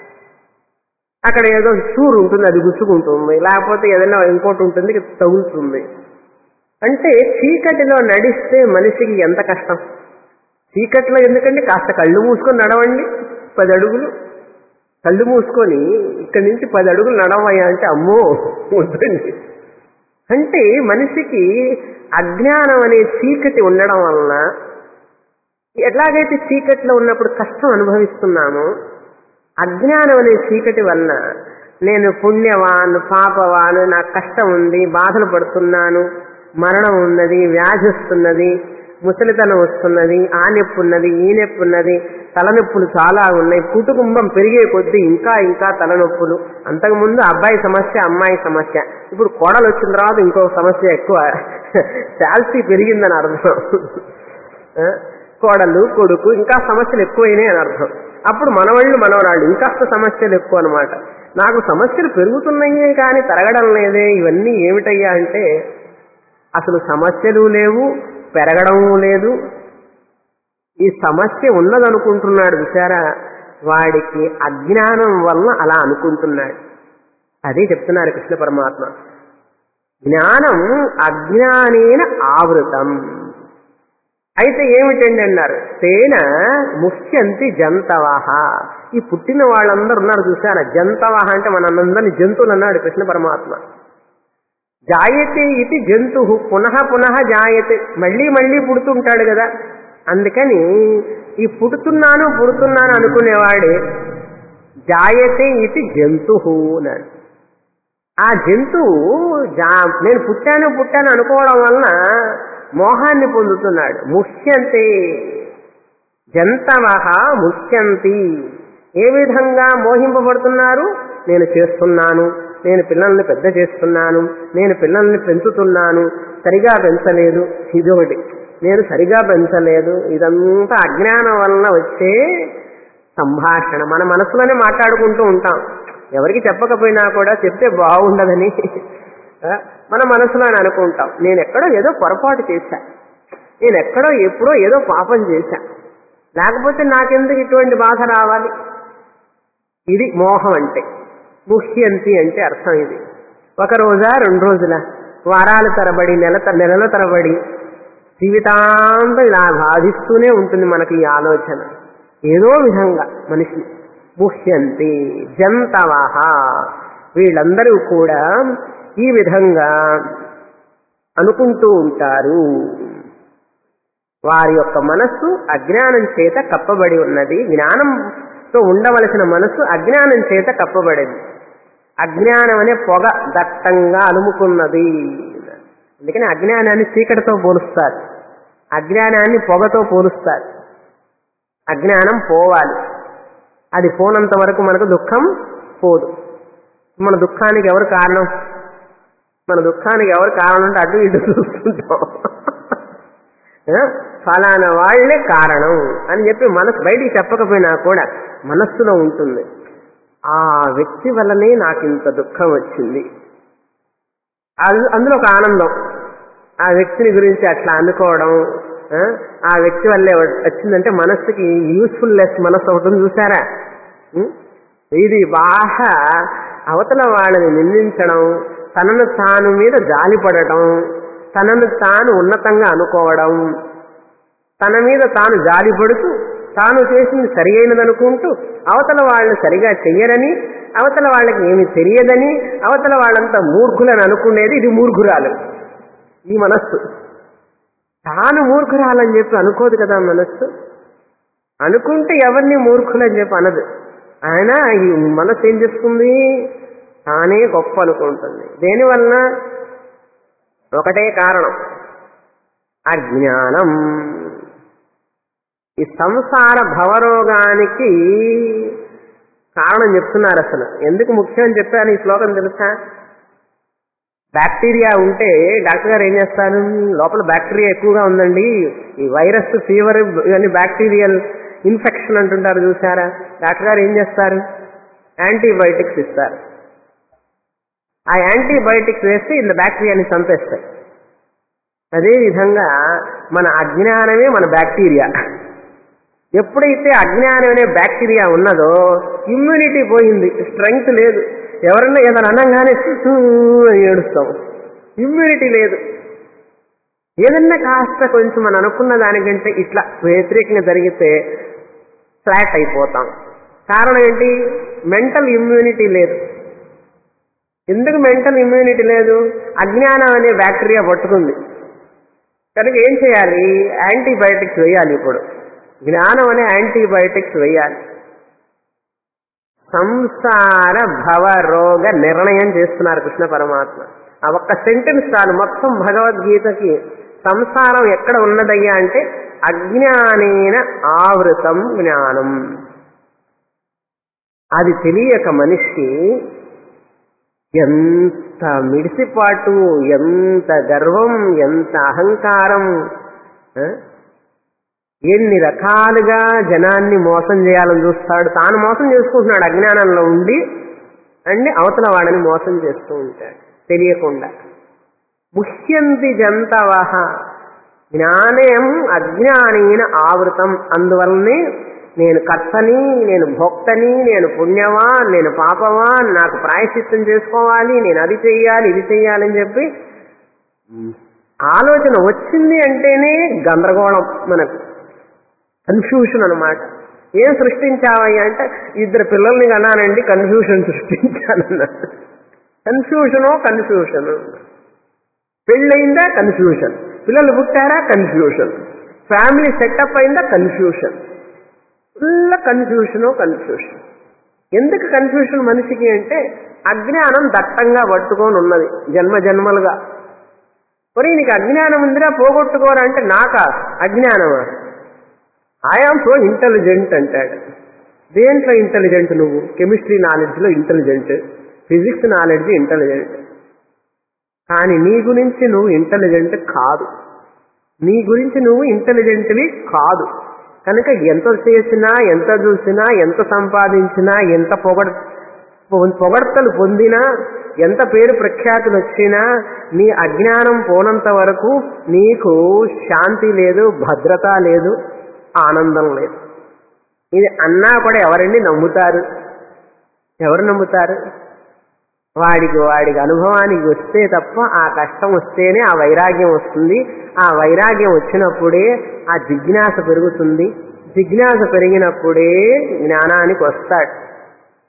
అక్కడ ఏదో చూరు ఉంటుంది అది గుచ్చుకుంటుంది లేకపోతే ఏదైనా ఇంకోటి ఉంటుంది తగులుతుంది అంటే చీకటిలో నడిస్తే మనిషికి ఎంత కష్టం చీకటిలో ఎందుకంటే కాస్త కళ్ళు మూసుకొని నడవండి పది అడుగులు కళ్ళు మూసుకొని ఇక్కడి నుంచి పది అడుగులు నడవయ్యా అంటే అమ్మో వద్దండి అంటే మనిషికి అజ్ఞానం అనే చీకటి ఉండడం వలన ఎట్లాగైతే చీకట్లో ఉన్నప్పుడు కష్టం అనుభవిస్తున్నామో అజ్ఞానం అనే చీకటి వలన నేను పుణ్యవాను పాపవాను నాకు కష్టం ఉంది బాధలు పడుతున్నాను మరణం ఉన్నది వ్యాధి వస్తున్నది ముసలితనం వస్తున్నది ఆ నొప్పి ఉన్నది ఈ నొప్పి ఉన్నది తలనొప్పులు చాలా ఉన్నాయి కుటుంబం పెరిగే కొద్దీ ఇంకా ఇంకా తలనొప్పులు అంతకుముందు అబ్బాయి సమస్య అమ్మాయి సమస్య ఇప్పుడు కోడలు వచ్చిన తర్వాత ఇంకో సమస్య ఎక్కువ శాల్సీ పెరిగిందని అర్థం ఆ, కోడలు కొడుకు ఇంకా సమస్యలు ఎక్కువైనాయి అని అర్థం అప్పుడు మనవాళ్ళు మనవరాళ్ళు ఇంకాస్త సమస్యలు ఎక్కువ అనమాట నాకు సమస్యలు పెరుగుతున్నాయే కానీ తరగడం లేదే ఇవన్నీ ఏమిటయ్యా అంటే అసలు సమస్యలు లేవు పెరగడం లేదు ఈ సమస్య ఉన్నదనుకుంటున్నాడు విచారా వాడికి అజ్ఞానం వలన అలా అనుకుంటున్నాడు అదే చెప్తున్నారు కృష్ణ పరమాత్మ జ్ఞానం అజ్ఞానేన ఆవృతం అయితే ఏమిటండి అన్నారు తేన ముఖ్యంతి జంతవాహ ఈ పుట్టిన వాళ్ళందరూ ఉన్నారు చూసారా జంతవాహ అంటే మనందరినీ జంతువులు అన్నాడు కృష్ణ పరమాత్మ జాయతే ఇది జంతు పునః పునః జాయతే మళ్ళీ మళ్ళీ పుడుతుంటాడు కదా అందుకని ఈ పుడుతున్నాను పుడుతున్నాను అనుకునేవాడే జాయతే ఇది జంతు అన్నాడు ఆ జంతువు జా నేను పుట్టాను పుట్టాను అనుకోవడం వలన మోహాన్ని పొందుతున్నాడు ముఖ్యంతే జంతవహ ముఖ్యంతి ఏ విధంగా మోహింపబడుతున్నారు నేను చేస్తున్నాను నేను పిల్లల్ని పెద్ద చేస్తున్నాను నేను పిల్లల్ని పెంచుతున్నాను సరిగా పెంచలేదు ఇదొకటి నేను సరిగా పెంచలేదు ఇదంతా అజ్ఞానం వలన వచ్చే సంభాషణ మన మనసులోనే మాట్లాడుకుంటూ ఉంటాం ఎవరికి చెప్పకపోయినా కూడా చెప్తే బాగుండదని ఆ, మన మనసులో అని అనుకుంటాం నేను ఎక్కడో ఏదో పొరపాటు చేశా నేను ఎక్కడో ఎప్పుడో ఏదో పాపం చేశా లేకపోతే నాకెందుకు ఇటువంటి బాధ రావాలి ఇది మోహం అంటే ముహ్యంతి అంటే అర్థం ఇది ఒక రోజా రెండు రోజుల వారాల తరబడి నెల త- నెలల తరబడి జీవితాంతం ఇలా బాధిస్తూనే ఉంటుంది మనకి ఈ ఆలోచన ఏదో విధంగా మనిషి ముహ్యంతి జంతవహ వీళ్ళందరూ కూడా ఈ విధంగా అనుకుంటూ ఉంటారు వారి యొక్క మనస్సు అజ్ఞానం చేత కప్పబడి ఉన్నది జ్ఞానంతో ఉండవలసిన మనస్సు అజ్ఞానం చేత కప్పబడింది అజ్ఞానం అనే పొగ దట్టంగా అలుముకున్నది అందుకని అజ్ఞానాన్ని చీకటితో పోలుస్తారు అజ్ఞానాన్ని పొగతో పోలుస్తారు అజ్ఞానం పోవాలి అది పోనంత వరకు మనకు దుఃఖం పోదు మన దుఃఖానికి ఎవరు కారణం మన దుఃఖానికి ఎవరు కారణం అంటే అటు ఇటు చూస్తుంటాం ఆ? ఫలానా వాళ్ళే కారణం అని చెప్పి మనసు బయటికి చెప్పకపోయినా కూడా మనస్సులో ఉంటుంది ఆ వ్యక్తి వల్లనే నాకు ఇంత దుఃఖం వచ్చింది అది- అందులో ఒక ఆనందం ఆ వ్యక్తిని గురించి అట్లా అనుకోవడం ఆ? ఆ వ్యక్తి వల్లే వ- వచ్చిందంటే మనస్సుకి యూస్ఫుల్లెస్ మనస్సు ఒకటి ఉంది చూసారా ఉం? ఇది బాగా అవతల వాళ్ళని నిందించడం తనను తాను మీద జాలిపడటం తనను తాను ఉన్నతంగా అనుకోవడం తన మీద తాను జాలిపడుతూ తాను చేసింది సరి అయినదనుకుంటూ అవతల వాళ్ళు సరిగా చెయ్యరని అవతల వాళ్ళకి ఏమి తెలియదని అవతల వాళ్ళంతా మూర్ఖులని అనుకునేది ఇది మూర్ఖురాలు ఈ మనస్సు తాను మూర్ఖురాలని చెప్పి అనుకోదు కదా మనస్సు అనుకుంటే ఎవరిని మూర్ఖులని చెప్పి అనదు ఆయన ఈ మనస్సు ఏం చేస్తుంది తానే గొప్ప అనుకుంటుంది దేనివల్ల ఒకటే కారణం అజ్ఞానం ఈ సంసార భవరోగానికి కారణం చెప్తున్నారు అసలు ఎందుకు ముఖ్యం అని చెప్పారు ఈ శ్లోకం తెలుసా బ్యాక్టీరియా ఉంటే డాక్టర్ గారు ఏం చేస్తారు లోపల బ్యాక్టీరియా ఎక్కువగా ఉందండి ఈ వైరస్ ఫీవర్ ఇవన్నీ బ్యాక్టీరియల్ ఇన్ఫెక్షన్ అంటుంటారు చూసారా డాక్టర్ గారు ఏం చేస్తారు యాంటీబయోటిక్స్ ఇస్తారు ఆ యాంటీబయోటిక్స్ వేస్తే ఇంత బ్యాక్టీరియాని చంపేస్తాయి అదే విధంగా మన అజ్ఞానమే మన బ్యాక్టీరియా ఎప్పుడైతే అజ్ఞానం అనే బ్యాక్టీరియా ఉన్నదో ఇమ్యూనిటీ పోయింది స్ట్రెంగ్త్ లేదు ఎవరన్నా ఏదైనా అనగానే "ఊ" అని ఏడుస్తాం ఇమ్యూనిటీ లేదు ఏదన్నా కాస్త కొంచెం మనం అనుకున్న దానికంటే ఇట్లా వ్యతిరేకంగా జరిగితే ఫ్లాట్ అయిపోతాం కారణం ఏంటి మెంటల్ ఇమ్యూనిటీ లేదు ఎందుకు మెంటల్ ఇమ్యూనిటీ లేదు అజ్ఞానం అనే బ్యాక్టీరియా పట్టుకుంది కనుక ఏం చేయాలి యాంటీబయాటిక్స్ వేయాలి ఇప్పుడు జ్ఞానం అనే యాంటీబయాటిక్స్ వేయాలి సంసార భవ రోగ నిర్ణయం చేస్తున్నారు కృష్ణ పరమాత్మ ఆ ఒక్క సెంటెన్స్ చాలు మొత్తం భగవద్గీతకి సంసారం ఎక్కడ ఉన్నదయ్యా అంటే అజ్ఞానేన ఆవృతం జ్ఞానం అది తెలియక మనిషి ఎంత మిడిసిపాటు ఎంత గర్వం ఎంత అహంకారం ఆ? ఎన్ని రకాలుగా జనాన్ని మోసం చేయాలని చూస్తాడు తాను మోసం చేసుకుంటున్నాడు అజ్ఞానంలో ఉండి అండి అవతల వాడని మోసం చేస్తూ ఉంటాడు తెలియకుండా ముహ్యంతి జంతవహ జ్ఞానం అజ్ఞానీన ఆవృతం అందువల్లనే నేను కర్తని నేను భోక్తని నేను పుణ్యమా నేను పాపమా నాకు ప్రాయశ్చిత్తం చేసుకోవాలి నేను అది చెయ్యాలి ఇది చెయ్యాలని చెప్పి ఆలోచన వచ్చింది అంటేనే గందరగోళం మనకు కన్ఫ్యూషన్ అనమాట ఏం సృష్టించావయ్యా అంటే ఇద్దరు పిల్లల్ని కన్నానండి కన్ఫ్యూషన్ సృష్టించానన్నాడు కన్ఫ్యూషనో కన్ఫ్యూషన్ పెళ్ళయిందా కన్ఫ్యూషన్ పిల్లలు పుట్టారా కన్ఫ్యూషన్ ఫ్యామిలీ సెటప్ అయిందా కన్ఫ్యూషన్ ఫుల్ కన్ఫ్యూషనో కన్ఫ్యూషన్ ఎందుకు కన్ఫ్యూషన్ మనిషికి అంటే అజ్ఞానం దట్టంగా పట్టుకొని ఉన్నది జన్మ జన్మలుగా మరి నీకు అజ్ఞానం ఉందిరా పోగొట్టుకోరా అంటే నాకా అజ్ఞానమా ఐఆమ్ సో ఇంటెలిజెంట్ అంటాడు దేంట్లో ఇంటెలిజెంట్ నువ్వు కెమిస్ట్రీ నాలెడ్జ్లో ఇంటెలిజెంట్ ఫిజిక్స్ నాలెడ్జ్ ఇంటెలిజెంట్ కానీ నీ గురించి నువ్వు ఇంటెలిజెంట్ కాదు నీ గురించి నువ్వు ఇంటెలిజెంట్వి కాదు కనుక ఎంత చేసినా ఎంత చూసినా ఎంత సంపాదించినా ఎంత పొగడ పొగడ్తలు పొందినా ఎంత పేరు ప్రఖ్యాతులు వచ్చినా నీ అజ్ఞానం పోనంత వరకు నీకు శాంతి లేదు భద్రత లేదు ఆనందం లేదు ఇది అన్నా కూడా ఎవరండి నమ్ముతారు ఎవరు నమ్ముతారు వాడికి వాడికి అనుభవానికి వస్తే తప్ప ఆ కష్టం వస్తేనే ఆ వైరాగ్యం వస్తుంది ఆ వైరాగ్యం వచ్చినప్పుడే ఆ జిజ్ఞాస పెరుగుతుంది జిజ్ఞాస పెరిగినప్పుడే జ్ఞానానికి వస్తాడు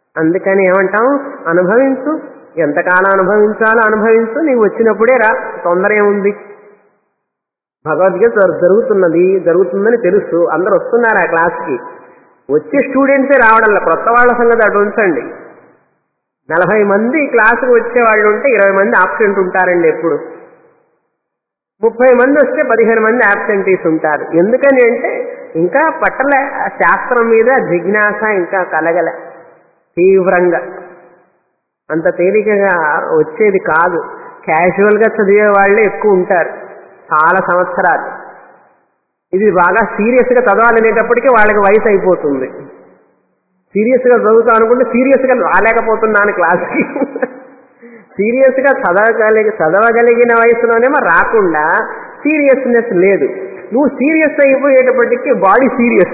అందుకని ఏమంటాం అనుభవించు ఎంతకాలం అనుభవించాలో అనుభవించు నీవు వచ్చినప్పుడే రా తొందర ఏముంది భగవద్గీత జరు- జరుగుతున్నది జరుగుతుందని తెలుసు అందరు వస్తున్నారు ఆ క్లాస్కి వచ్చే స్టూడెంట్సే రావడంలో కొత్త వాళ్ళ సంగతి అటు ఉంచండి నలభై మంది క్లాసుకు వచ్చే వాళ్ళు ఉంటే ఇరవై మంది ఆబ్సెంట్ ఉంటారండి ఎప్పుడు ముప్పై మంది వస్తే పదిహేను మంది ఆబ్సెంటీస్ ఉంటారు ఎందుకని అంటే ఇంకా పట్టల ఆ శాస్త్రం మీద జిజ్ఞాస ఇంకా కలగల తీవ్రంగా అంత తేలికగా వచ్చేది కాదు క్యాజువల్ గా చదివే వాళ్ళే ఎక్కువ ఉంటారు చాలా సంవత్సరాలు ఇది బాగా సీరియస్ గా చదవాలనేటప్పటికీ వాళ్ళకి వయసు అయిపోతుంది సీరియస్ గా చదువుతా అనుకుంటే సీరియస్ గా రాలేకపోతున్నాను క్లాస్కి సీరియస్ గా చదవగలిగి చదవగలిగిన వయసులోనేమో రాకుండా సీరియస్నెస్ లేదు నువ్వు సీరియస్ అయిపోయేటప్పటికి బాడీ సీరియస్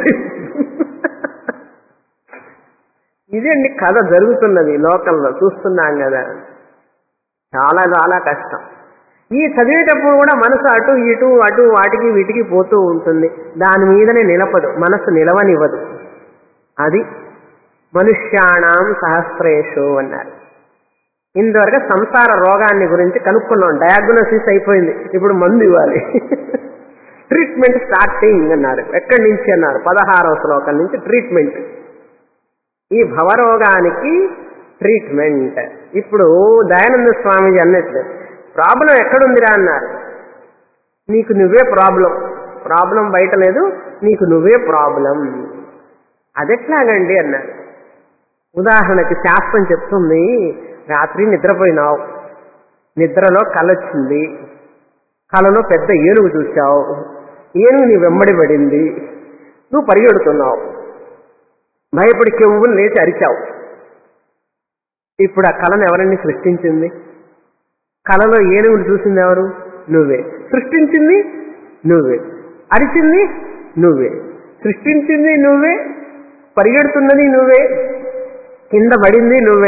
ఇదండి కథ జరుగుతున్నది లోకల్లో చూస్తున్నాం కదా చాలా చాలా కష్టం ఈ చదివేటప్పుడు కూడా మనసు అటు ఇటు అటు వాటికి వీటికి పోతూ ఉంటుంది దాని మీదనే నిలపదు మనసు నిలవనివ్వదు అది మనుష్యాణం సహస్రేషు అన్నారు ఇంతవరకు సంసార రోగాన్ని గురించి కనుక్కున్నాం డయాగ్నోసిస్ అయిపోయింది ఇప్పుడు మందు ఇవ్వాలి ట్రీట్మెంట్ స్టార్టింగ్ అన్నారు ఎక్కడి నుంచి అన్నారు పదహారవ శ్లోకం నుంచి ట్రీట్మెంట్ ఈ భవరోగానికి ట్రీట్మెంట్ ఇప్పుడు దయానంద స్వామిజీ అన్నట్లు ప్రాబ్లం ఎక్కడుందిరా అన్నారు నీకు నువ్వే ప్రాబ్లం ప్రాబ్లం బయట లేదు నీకు నువ్వే ప్రాబ్లం అదెట్లాగండి అన్నారు ఉదాహరణకి శాస్త్రం చెప్తుంది రాత్రి నిద్రపోయినావు నిద్రలో కలొచ్చింది కలలో పెద్ద ఏనుగు చూశావు ఏనుగు నీ వెంబడి పడింది నువ్వు పరిగెడుతున్నావు భయపడి కెవ్వులు లేచి అరిచావు ఇప్పుడు ఆ కళను ఎవరండి సృష్టించింది కళలో ఏనుగులు చూసింది ఎవరు నువ్వే సృష్టించింది నువ్వే అరిచింది నువ్వే సృష్టించింది నువ్వే పరిగెడుతున్నది నువ్వే కింద పడింది నువ్వే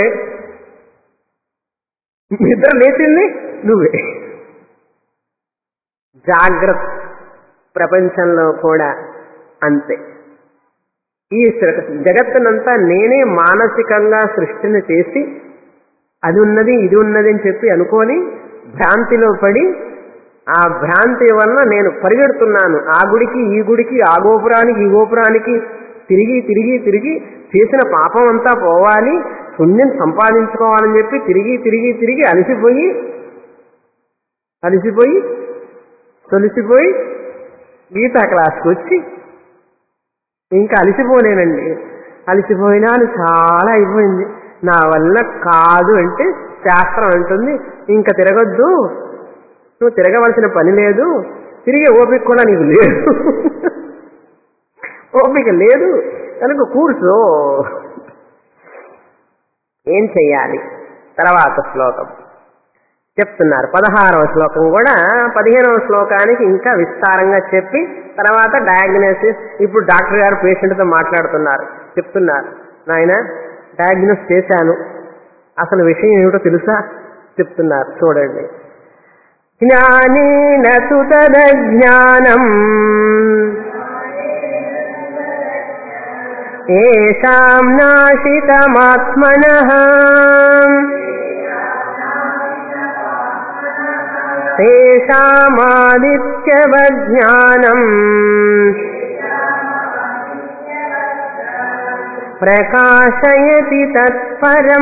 నిద్ర లేచింది నువ్వే జాగ్రత్త ప్రపంచంలో కూడా అంతే ఈ సృ- జగత్తునంతా నేనే మానసికంగా సృష్టిని చేసి అది ఉన్నది ఇది ఉన్నది అని చెప్పి అనుకొని భ్రాంతిలో పడి ఆ భ్రాంతి వలన నేను పరిగెడుతున్నాను ఆ గుడికి ఈ గుడికి ఆ గోపురానికి ఈ గోపురానికి తిరిగి తిరిగి తిరిగి చేసిన పాపం అంతా పోవాలి పుణ్యం సంపాదించుకోవాలని చెప్పి తిరిగి తిరిగి తిరిగి అలసిపోయి అలసిపోయి తొలిసిపోయి గీతా క్లాస్కి వచ్చి ఇంకా అలసిపోలేనండి అలసిపోయినాను చాలా అయిపోయింది నా వల్ల కాదు అంటే శాస్త్రం అంటుంది ఇంకా తిరగొద్దు నువ్వు తిరగవలసిన పని లేదు తిరిగే ఓపిక కూడా నీకు లేదు ఓపిక లేదు కనుక కూర్చో ఏం చెయ్యాలి తర్వాత శ్లోకం చెప్తున్నారు పదహారవ శ్లోకం కూడా పదిహేనవ శ్లోకానికి ఇంకా విస్తారంగా చెప్పి తర్వాత డయాగ్నోసిస్ ఇప్పుడు డాక్టర్ గారు పేషెంట్తో మాట్లాడుతున్నారు చెప్తున్నారు నాయన డయాగ్నోస్ చేశాను అసలు విషయం ఏమిటో తెలుసా చెప్తున్నారు చూడండి జ్ఞానేన సుతద జ్ఞానం ఏషాం నాశితమాత్మనః తేషామాదిత్యవజ్ఞానం ప్రకాశయతి తత్పరం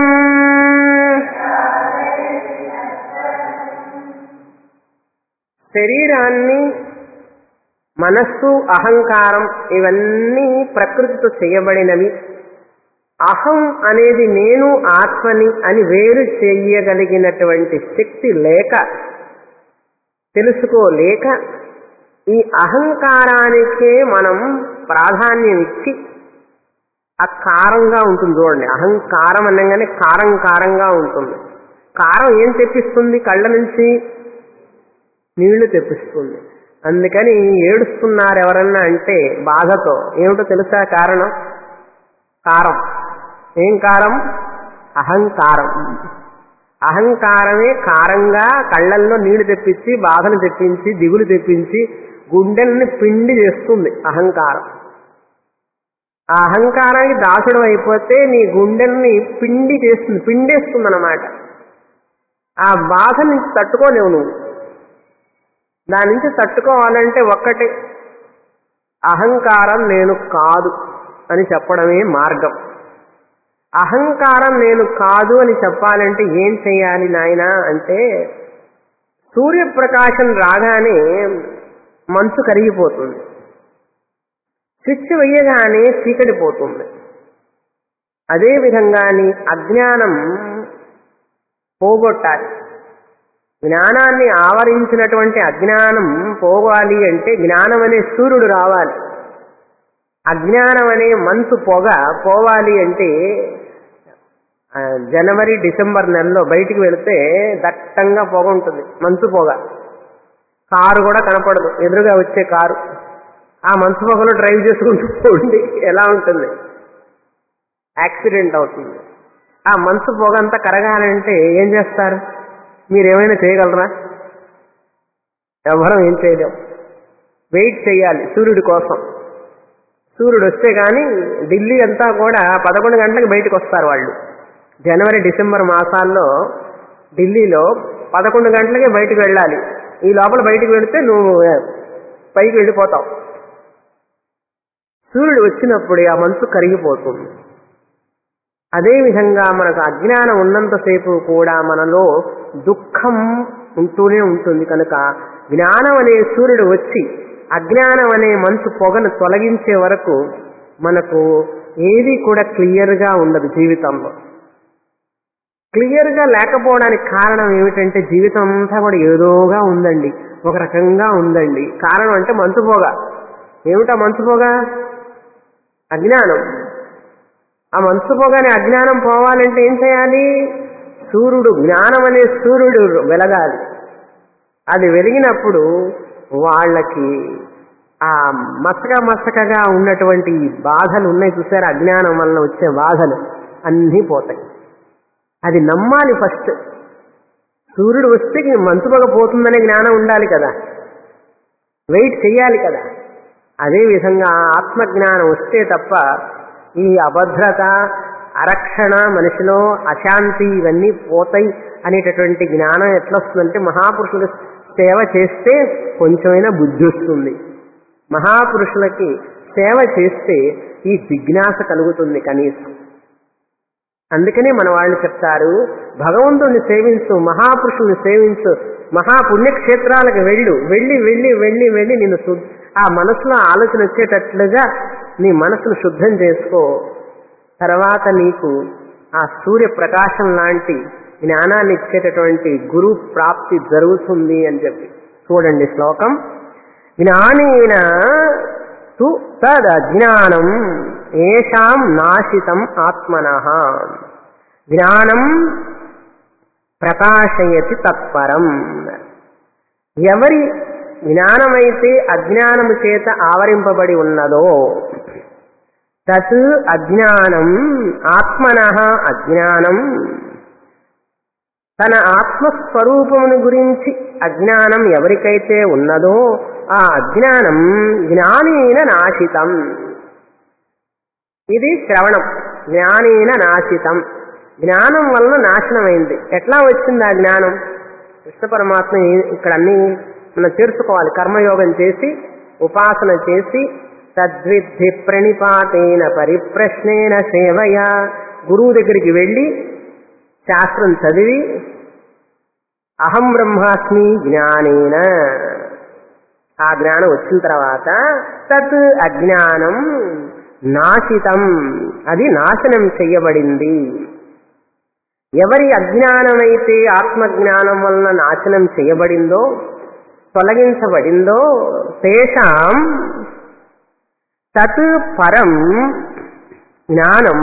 శరీరాన్ని మనస్సు అహంకారం ఇవన్నీ ప్రకృతితో చేయబడినవి అహం అనేది నేను ఆత్మని అని వేరు చెయ్యగలిగినటువంటి శక్తి లేక తెలుసుకోలేక ఈ అహంకారానికే మనం ప్రాధాన్యం ఇచ్చి ఆ కారంగా ఉంటుంది చూడండి అహంకారం అనగానే కారం కారంగా ఉంటుంది కారం ఏం తెప్పిస్తుంది కళ్ళ నుంచి నీళ్లు తెప్పిస్తుంది అందుకని ఏడుస్తున్నారు ఎవరన్నా అంటే బాధతో ఏమిటో తెలుసా కారణం కారం ఏం కారం అహంకారం అహంకారమే కారంగా కళ్ళల్లో నీళ్లు తెప్పించి బాధను తెప్పించి దిగులు తెప్పించి గుండెల్ని పిండి చేస్తుంది అహంకారం ఆ అహంకారానికి దాసుడు అయిపోతే నీ గుండెల్ని పిండి చేస్తుంది పిండేస్తుంది అనమాట ఆ బాధ నుంచి తట్టుకోలేవు నువ్వు దాని నుంచి తట్టుకోవాలంటే ఒక్కటే అహంకారం నేను కాదు అని చెప్పడమే మార్గం అహంకారం నేను కాదు అని చెప్పాలంటే ఏం చేయాలి నాయన అంటే సూర్యప్రకాశం రాగానే మంచు కరిగిపోతుంది స్విచ్ వేయగానే చీకటి పోతుంది అదేవిధంగా నీ అజ్ఞానం పోగొట్టాలి జ్ఞానాన్ని ఆవరించినటువంటి అజ్ఞానం పోవాలి అంటే జ్ఞానం అనే సూర్యుడు రావాలి అజ్ఞానం అనే మంచు పొగ పోవాలి అంటే ఆ, జనవరి డిసెంబర్ నెలలో బయటికి వెళితే దట్టంగా పొగ ఉంటుంది మంచు పొగ కారు కూడా కనపడదు ఎదురుగా వచ్చే కారు ఆ మంచు పొగలో డ్రైవ్ చేసుకుంటూ పోండి ఎలా ఉంటుంది యాక్సిడెంట్ అవుతుంది ఆ మంచు పొగ అంతా కరగాలంటే ఏం చేస్తారు మీరేమైనా చేయగలరా ఎవరం ఏం చేయలేం వెయిట్ చేయాలి సూర్యుడి కోసం సూర్యుడు వస్తే కానీ ఢిల్లీ అంతా కూడా పదకొండు గంటలకు బయటకు వస్తారు వాళ్ళు జనవరి డిసెంబర్ మాసాల్లో ఢిల్లీలో పదకొండు గంటలకే బయటకు వెళ్ళాలి ఈ లోపల బయటకు వెళితే నువ్వు పైకి వెళ్ళిపోతావు సూర్యుడు వచ్చినప్పుడు ఆ మనసు కరిగిపోతుంది అదేవిధంగా మనకు అజ్ఞానం ఉన్నంతసేపు కూడా మనలో దుఃఖం ఉంటూనే ఉంటుంది కనుక జ్ఞానం అనే సూర్యుడు వచ్చి అజ్ఞానం అనే మంచు పొగను తొలగించే వరకు మనకు ఏది కూడా క్లియర్గా ఉండదు జీవితంలో క్లియర్గా లేకపోవడానికి కారణం ఏమిటంటే జీవితం అంతా కూడా ఏదోగా ఉందండి ఒక రకంగా ఉందండి కారణం అంటే మంచు పొగ ఏమిటా మంచు పొగ అజ్ఞానం ఆ మంచు పొగని అజ్ఞానం పోవాలంటే ఏం చేయాలి సూర్యుడు జ్ఞానం అనే సూర్యుడు వెలగాలి అది వెలిగినప్పుడు వాళ్ళకి ఆ మసక మసకగా ఉన్నటువంటి ఈ బాధలు ఉన్నాయి చూసారు అజ్ఞానం వలన వచ్చే బాధలు అన్నీ పోతాయి అది నమ్మాలి ఫస్ట్ సూర్యుడు వస్తే మంచు పొగ పోతుందనే జ్ఞానం ఉండాలి కదా వెయిట్ చెయ్యాలి కదా అదే విధంగా ఆత్మజ్ఞానం వస్తే తప్ప ఈ అభద్రత అరక్షణ మనిషిలో అశాంతి ఇవన్నీ పోతాయి అనేటటువంటి జ్ఞానం ఎట్లా వస్తుందంటే మహాపురుషులు సేవ చేస్తే కొంచెమైనా బుద్ధి వస్తుంది మహాపురుషులకి సేవ చేస్తే ఈ జిజ్ఞాస కలుగుతుంది కనీసం అందుకనే మన వాళ్ళు చెప్తారు భగవంతుని సేవించు మహాపురుషుల్ని సేవించు మహాపుణ్యక్షేత్రాలకు వెళ్ళు వెళ్ళి వెళ్ళి వెళ్ళి వెళ్ళి నిన్ను శు- ఆ మనసులో ఆలోచన వచ్చేటట్లుగా నీ మనసును శుద్ధం చేసుకో తర్వాత నీకు ఆ సూర్య ప్రకాశం లాంటి జ్ఞానాన్ని ఇచ్చేటటువంటి గురు ప్రాప్తి జరుగుతుంది అని చెప్పి చూడండి శ్లోకం జ్ఞానేన తు తదజ్ఞానం ఏషాం నాశితం ఆత్మన జ్ఞానం ప్రకాశయతి తత్పరం ఎవరి జ్ఞానమైతే అజ్ఞానము చేత ఆవరింపబడి ఉన్నదో తత్ అజ్ఞానం ఆత్మన అజ్ఞానం తన ఆత్మస్వరూపమును గురించి అజ్ఞానం ఎవరికైతే ఉన్నదో ఆ అజ్ఞానం జ్ఞానేన నాశితం ఇది శ్రవణం జ్ఞానేన నాశితం జ్ఞానం వలన నాశనమైంది ఎట్లా వచ్చింది ఆ జ్ఞానం కృష్ణ పరమాత్మ ఈ- ఇక్కడ అన్ని మనం తీర్చుకోవాలి కర్మయోగం చేసి ఉపాసన చేసి తద్విద్ధి ప్రణిపాతేన పరిప్రశ్నేన సేవయ గురువు దగ్గరికి వెళ్ళి శాస్త్రం చదివి అహం బ్రహ్మాస్మి జ్ఞానేన ఆ జ్ఞానం వచ్చిన తర్వాత తత్ అజ్ఞానం నాశితం అది నాశనం చెయ్యబడింది ఎవరి అజ్ఞానమైతే ఆత్మజ్ఞానం వలన నాశనం చేయబడిందో తొలగించబడిందో తేషాం తత్ పరం జ్ఞానం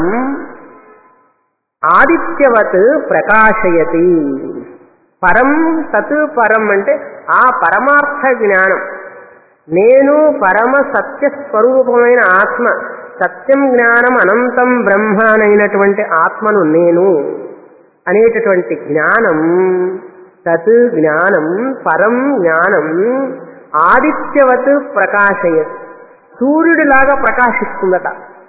ఆదిత్యవత్ ప్రకాశయతి పరం తత్ పరం అంటే ఆ పరమార్థ జ్ఞానం నేను పరమ సత్య స్వరూపమైన ఆత్మ సత్యం జ్ఞానం అనంతం బ్రహ్మ అనైనటువంటి ఆత్మను నేను అనేటటువంటి జ్ఞానం తత్ జ్ఞానం పరం జ్ఞానం ఆదిత్యవత్ ప్రకాశయత్ సూర్యుడిలాగా ప్రకాశిస్తుందట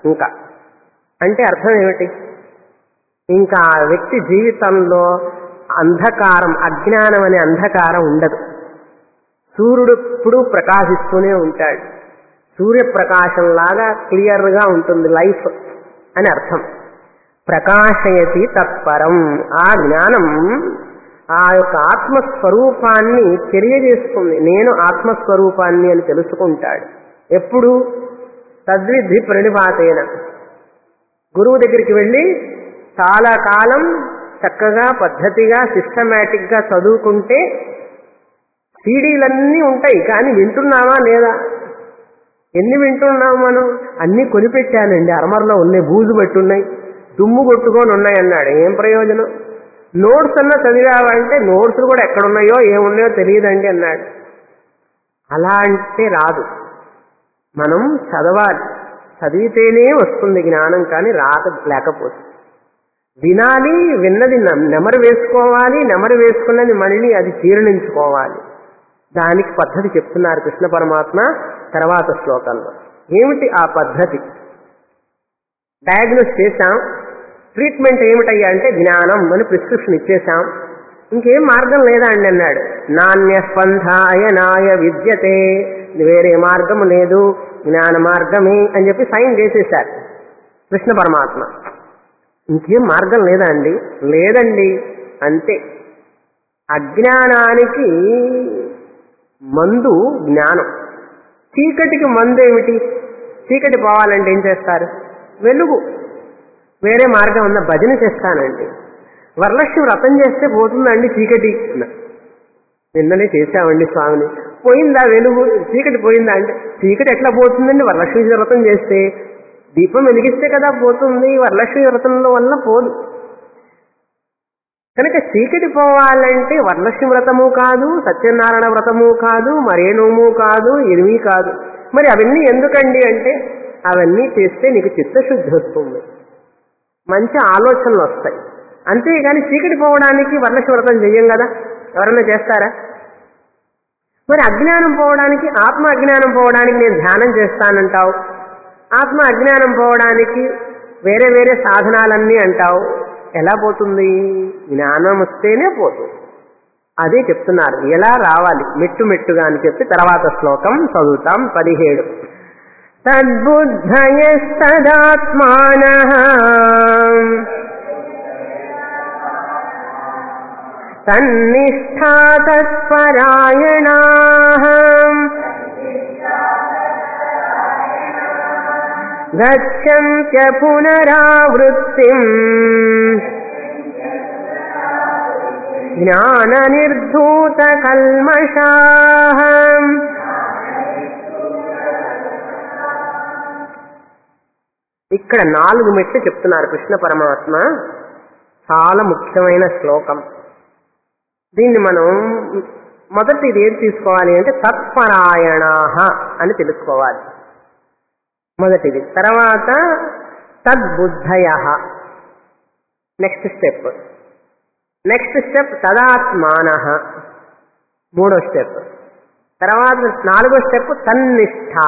ఇంకా అంటే అర్థం ఏమిటి ఇంకా ఆ వ్యక్తి జీవితంలో అంధకారం అజ్ఞానం అనే అంధకారం ఉండదు సూర్యుడు ఎప్పుడూ ప్రకాశిస్తూనే ఉంటాడు సూర్యప్రకాశంలాగా క్లియర్గా ఉంటుంది లైఫ్ అని అర్థం ప్రకాశయతి తత్పరం ఆ జ్ఞానం ఆ యొక్క ఆత్మస్వరూపాన్ని తెలియజేస్తుంది నేను ఆత్మస్వరూపాన్ని అని తెలుసుకుంటాడు ఎప్పుడు తద్విద్ధి ప్రణిపాతేన గురువు దగ్గరికి వెళ్ళి చాలా కాలం చక్కగా పద్ధతిగా సిస్టమేటిక్గా చదువుకుంటే సీడీలన్నీ ఉంటాయి కానీ వింటున్నావా లేదా ఎన్ని వింటున్నాం మనం అన్నీ కొనిపెట్టానండి అరమరలో ఉన్నాయి బూజు పెట్టున్నాయి దుమ్ము కొట్టుకొని ఉన్నాయి అన్నాడు ఏం ప్రయోజనం నోట్స్ అన్నా చదివావంటే నోట్స్ కూడా ఎక్కడున్నాయో ఏమున్నాయో తెలియదండి అన్నాడు అలా అంటే రాదు మనం చదవాలి చదివితేనే వస్తుంది జ్ఞానం కానీ రాక లేకపోతే వినాలి విన్నది నమ్- నెమరు వేసుకోవాలి నెమరు వేసుకున్నది మళ్ళీ అది జీర్ణించుకోవాలి దానికి పద్ధతి చెప్తున్నారు కృష్ణ పరమాత్మ తర్వాత శ్లోకంలో ఏమిటి ఆ పద్ధతి డయాగ్నోస్ చేశాం ట్రీట్మెంట్ ఏమిటయ్యా అంటే జ్ఞానం అని ప్రిస్క్రిప్షన్ ఇచ్చేశాం ఇంకేం మార్గం లేదా అండి అన్నాడు నాణ్య స్పంధాయ నాయ విద్యతే వేరే మార్గం లేదు జ్ఞాన మార్గమే అని చెప్పి సైన్ చేసేశారు కృష్ణ పరమాత్మ ఇంకేం మార్గం లేదా అండి లేదండి అంతే అజ్ఞానానికి మందు జ్ఞానం చీకటికి మందు ఏమిటి చీకటి పోవాలంటే ఏం చేస్తారు వెలుగు వేరే మార్గం ఉన్న భజన చేస్తానండి వరలక్ష్మి వ్రతం చేస్తే పోతుందండి చీకటి నిన్ననే చేశామండి స్వామిని పోయిందా వెలుగు చీకటి పోయిందా అంటే చీకటి ఎట్లా పోతుందండి వరలక్ష్మి వ్రతం చేస్తే దీపం వెలిగిస్తే కదా పోతుంది వరలక్ష్మి వ్రతంలో వల్ల పోదు కనుక చీకటి పోవాలంటే వరలక్ష్మి వ్రతము కాదు సత్యనారాయణ వ్రతము కాదు మరేనోము కాదు ఎనిమి కాదు మరి అవన్నీ ఎందుకండి అంటే అవన్నీ చేస్తే నీకు చిత్తశుద్ధి వస్తుంది మంచి ఆలోచనలు వస్తాయి అంతేగాని చీకటి పోవడానికి వరలక్ష్మి వ్రతం చెయ్యం కదా ఎవరన్నా చేస్తారా మరి అజ్ఞానం పోవడానికి ఆత్మ అజ్ఞానం పోవడానికి నేను ధ్యానం చేస్తానంటావు ఆత్మ అజ్ఞానం పోవడానికి వేరే వేరే సాధనాలన్నీ అంటావు ఎలా పోతుంది జ్ఞానం వస్తేనే పోతుంది అదే చెప్తున్నారు ఎలా రావాలి మెట్టు మెట్టుగా అని చెప్పి తర్వాత శ్లోకం చదువుతాం పదిహేడు తద్బుద్ధయస్తదాత్మాన తన్నిష్టా తత్పరాయణా గచ్చంత్య పునరావృత్తిం జ్ఞాననిర్ధూత కల్మషా ఇక్కడ నాలుగు మెట్లు చెప్తున్నారు కృష్ణ పరమాత్మ చాలా ముఖ్యమైన శ్లోకం దీన్ని మనం మొదటిది ఏది తీసుకోవాలి అంటే తత్పరాయణా అని తెలుసుకోవాలి మొదటిది తర్వాత తద్బుద్ధయ నెక్స్ట్ స్టెప్ నెక్స్ట్ స్టెప్ తదాత్మాన మూడో స్టెప్ తర్వాత నాలుగో స్టెప్ తన్నిష్టా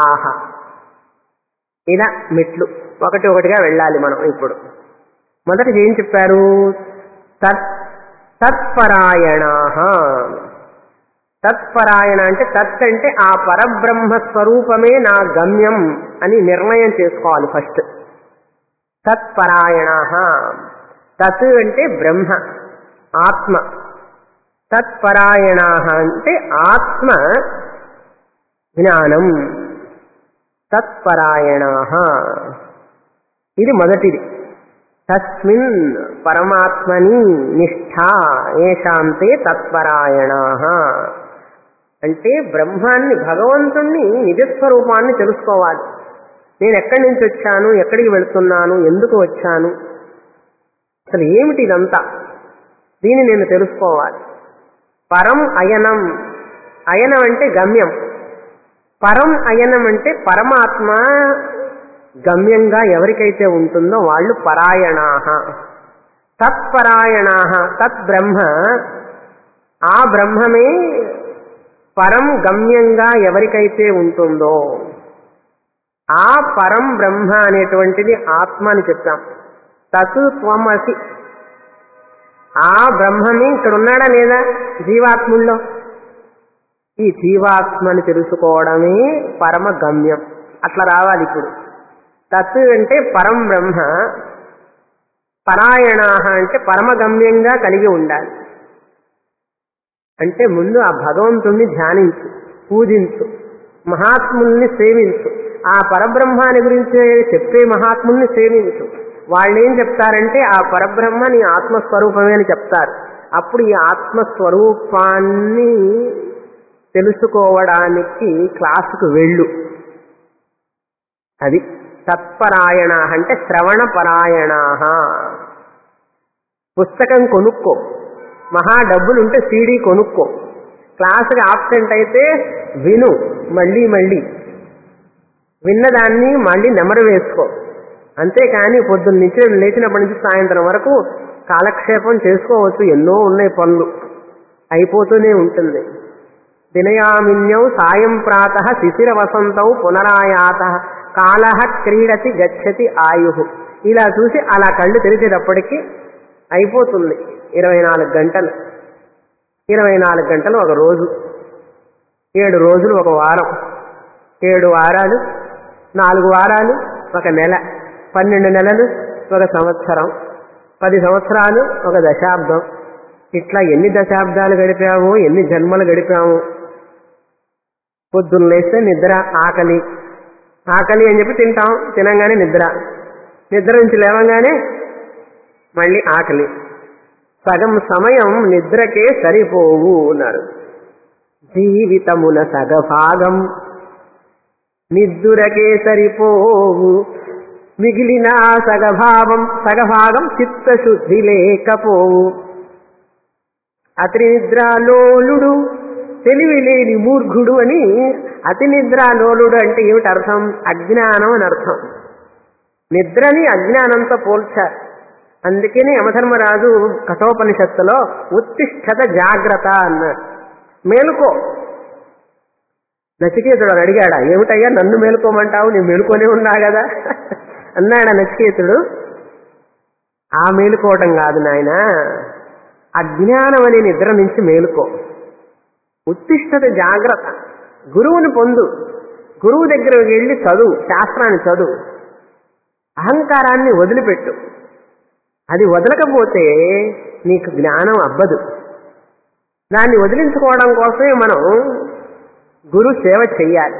ఇలా మెట్లు ఒకటి ఒకటిగా వెళ్ళాలి మనం ఇప్పుడు మొదటిది ఏం చెప్పారు తత్ తత్పరాయణా తత్పరాయణ అంటే తత్ అంటే ఆ పరబ్రహ్మ స్వరూపమే నా గమ్యం అని నిర్ణయం చేసుకోవాలి ఫస్ట్ తత్పరాయణ తత్ అంటే బ్రహ్మ ఆత్మ తత్పరాయణ అంటే ఆత్మ జ్ఞానం తత్పరాయణ ఇది మొదటిది తస్మిన్ పరమాత్మని నిష్ఠా ఏషాంతే తత్పరాయణ అంటే బ్రహ్మాన్ని భగవంతుణ్ణి నిజస్వరూపాన్ని తెలుసుకోవాలి నేను ఎక్కడి నుంచి వచ్చాను ఎక్కడికి వెళుతున్నాను ఎందుకు వచ్చాను అసలు ఏమిటి ఇదంతా దీన్ని నేను తెలుసుకోవాలి పరం అయనం అయనం అంటే గమ్యం పరం అయనం అంటే పరమాత్మ గమ్యంగా ఎవరికైతే ఉంటుందో వాళ్ళు పరాయణా తత్పరాయణా తత్ బ్రహ్మ ఆ బ్రహ్మమే పరం గమ్యంగా ఎవరికైతే ఉంటుందో ఆ పరం బ్రహ్మ అనేటువంటిది ఆత్మ అని చెప్పాం తత్ త్వమసి ఆ బ్రహ్మని ఇక్కడ ఉన్నాడా లేదా జీవాత్ముల్లో ఈ జీవాత్మని తెలుసుకోవడమే పరమ గమ్యం అట్లా రావాలి ఇప్పుడు తత్ అంటే పరం బ్రహ్మ పరాయణ అంటే పరమగమ్యంగా కలిగి ఉండాలి అంటే ముందు ఆ భగవంతుణ్ణి ధ్యానించు పూజించు మహాత్ముల్ని సేవించు ఆ పరబ్రహ్మాని గురించి చెప్పే మహాత్ముల్ని సేవించు వాళ్ళు ఏం చెప్తారంటే ఆ పరబ్రహ్మ నీ ఆత్మస్వరూపమే అని చెప్తారు అప్పుడు ఈ ఆత్మస్వరూపాన్ని తెలుసుకోవడానికి క్లాసుకు వెళ్ళు అది తత్పరాయణ అంటే శ్రవణ పరాయణ పుస్తకం కొనుక్కో మహా డబ్బులుంటే సీడీ కొనుక్కో క్లాసుకి ఆబ్సెంట్ అయితే విను మళ్ళీ మళ్ళీ విన్నదాన్ని మళ్ళీ నెమరు వేసుకో అంతేకాని పొద్దున్న నుంచి లేచినప్పటి నుంచి సాయంత్రం వరకు కాలక్షేపం చేసుకోవచ్చు ఎన్నో ఉన్నాయి పనులు అయిపోతూనే ఉంటుంది దినయామిన్యౌ సాయం ప్రాత శిశిర వసంతౌ పునరాయాత కాల క్రీడతి గచ్చతి ఆయు ఇలా చూసి అలా కళ్ళు తెరిచేటప్పటికి అయిపోతుంది ఇరవై నాలుగు గంటలు ఇరవై నాలుగు గంటలు ఒక రోజు ఏడు రోజులు ఒక వారం ఏడు వారాలు నాలుగు వారాలు ఒక నెల పన్నెండు నెలలు ఒక సంవత్సరం పది సంవత్సరాలు ఒక దశాబ్దం ఇట్లా ఎన్ని దశాబ్దాలు గడిపామో ఎన్ని జన్మలు గడిపాము పొద్దున్న లేస్తే నిద్ర ఆకలి ఆకలి అని చెప్పి తింటాం తినంగానే నిద్ర నిద్ర నుంచి లేవంగానే మళ్ళీ ఆకలి సగం సమయం నిద్రకే సరిపోవు అన్నారు జీవితమున సగభాగం నిద్దురకే సరిపోవు మిగిలిన సగభావం సగభాగం చిత్తశుద్ధి లేకపోవు అతి నిద్రాలోలుడు తెలివి లేని మూర్ఘుడు అని అతి నిద్రాలోలుడు అంటే ఏమిటి అర్థం అజ్ఞానం అని అర్థం నిద్రని అజ్ఞానంతో పోల్చారు అందుకని యమధర్మరాజు కఠోపనిషత్తులో ఉత్తిష్టత జాగ్రత్త అన్నాడు మేలుకో నచికేతుడు అని అడిగాడా ఏమిటయ్యా నన్ను మేలుకోమంటావు నేను మేలుకొనే ఉన్నా కదా అన్నాడా నచికేతుడు ఆ మేలుకోవటం కాదు నాయన అజ్ఞానం అనే నిద్ర నుంచి మేలుకో ఉత్తిష్టత జాగ్రత్త గురువుని పొందు గురువు దగ్గరకు వెళ్ళి చదువు శాస్త్రాన్ని చదువు అహంకారాన్ని వదిలిపెట్టు అది వదలకపోతే నీకు జ్ఞానం అబ్బదు దాన్ని వదిలించుకోవడం కోసమే మనం గురు సేవ చెయ్యాలి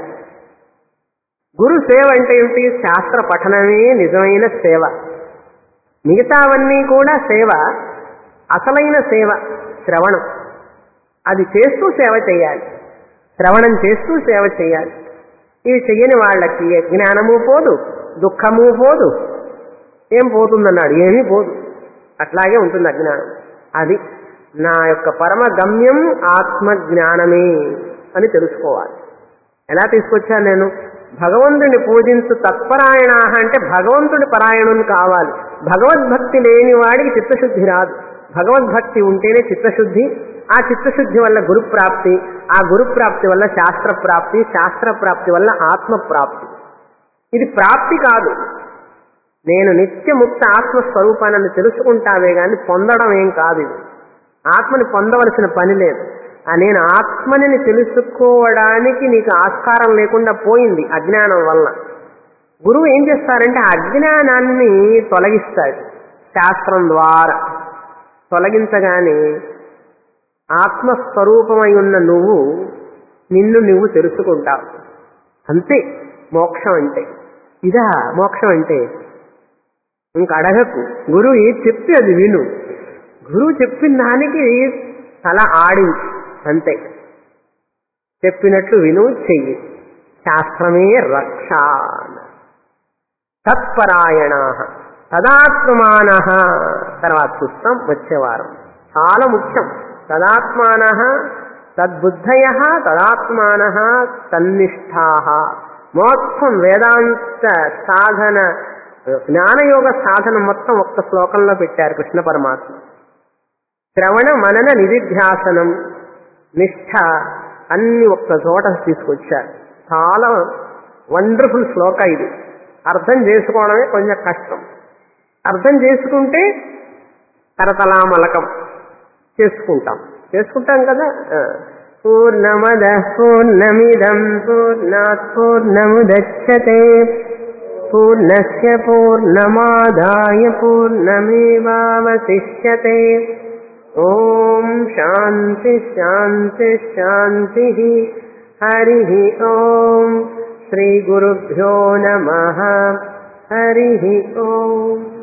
గురు సేవ అంటే ఏమిటి శాస్త్ర పఠనమే నిజమైన సేవ మిగతావన్నీ కూడా సేవ అసలైన సేవ శ్రవణం అది చేస్తూ సేవ చేయాలి శ్రవణం చేస్తూ సేవ చేయాలి ఇవి చెయ్యని వాళ్ళకి జ్ఞానము పోదు దుఃఖము పోదు ఏం పోతుందన్నాడు ఏమీ పోదు అట్లాగే ఉంటుంది అజ్ఞానం అది నా యొక్క పరమ గమ్యం ఆత్మ జ్ఞానమే అని తెలుసుకోవాలి ఎలా తీసుకొచ్చాను నేను భగవంతుని పూజించు తత్పరాయణ అంటే భగవంతుడి పరాయణుని కావాలి భగవద్భక్తి లేని వాడికి చిత్తశుద్ధి రాదు భగవద్భక్తి ఉంటేనే చిత్తశుద్ధి ఆ చిత్తశుద్ధి వల్ల గురుప్రాప్తి ఆ గురుప్రాప్తి వల్ల శాస్త్ర ప్రాప్తి శాస్త్ర ప్రాప్తి వల్ల ఆత్మ ప్రాప్తి ఇది ప్రాప్తి కాదు నేను నిత్యముక్త ఆత్మస్వరూపాన్ని తెలుసుకుంటావే గాని పొందడం ఏం కాదు ఇది ఆత్మని పొందవలసిన పని లేదు ఆ నేను ఆత్మని తెలుసుకోవడానికి నీకు ఆస్కారం లేకుండా పోయింది అజ్ఞానం వల్ల గురువు ఏం చేస్తారంటే ఆ అజ్ఞానాన్ని తొలగిస్తాడు శాస్త్రం ద్వారా తొలగించగానే ఆత్మస్వరూపమై ఉన్న నువ్వు నిన్ను నువ్వు తెలుసుకుంటావు అంతే మోక్షం అంటే ఇదా మోక్షం అంటే ఇంక అడగకు గురువు ఏది చెప్తే అది విను గురువు చెప్పిన దానికి తల ఆడించు అంతే చెప్పినట్లు విను చెయ్యి శాస్త్రమే రక్ష తత్పరాయణ తదాత్మాన తర్వాత చూస్తాం వచ్చేవారం చాలా ముఖ్యం తదాత్మాన తద్బుద్ధయ తదాత్మాన తన్నిష్టా మొత్తం వేదాంత సాధన జ్ఞానయోగ సాధన మొత్తం ఒక్క శ్లోకంలో పెట్టారు కృష్ణ పరమాత్మ శ్రవణ మనన నిధిధ్యాసనం నిష్ఠ అన్ని ఒక్క చోట తీసుకొచ్చారు చాలా వండర్ఫుల్ శ్లోక ఇది అర్థం చేసుకోవడమే కొంచెం కష్టం అర్థం చేసుకుంటే కరతలామలకం చేసుకుంటాం చేసుకుంటాం కదా ఆ. పూర్ణమద పూర్ణమిదం పూర్ణాత్ పూర్ణముదచ్చతే పూర్ణస్య పూర్ణమాదాయ పూర్ణమేవావశిష్యతే ఓం శాంతి శాంతి శాంతి హరి ఓం శ్రీ గురుభ్యో నమ హరి ఓం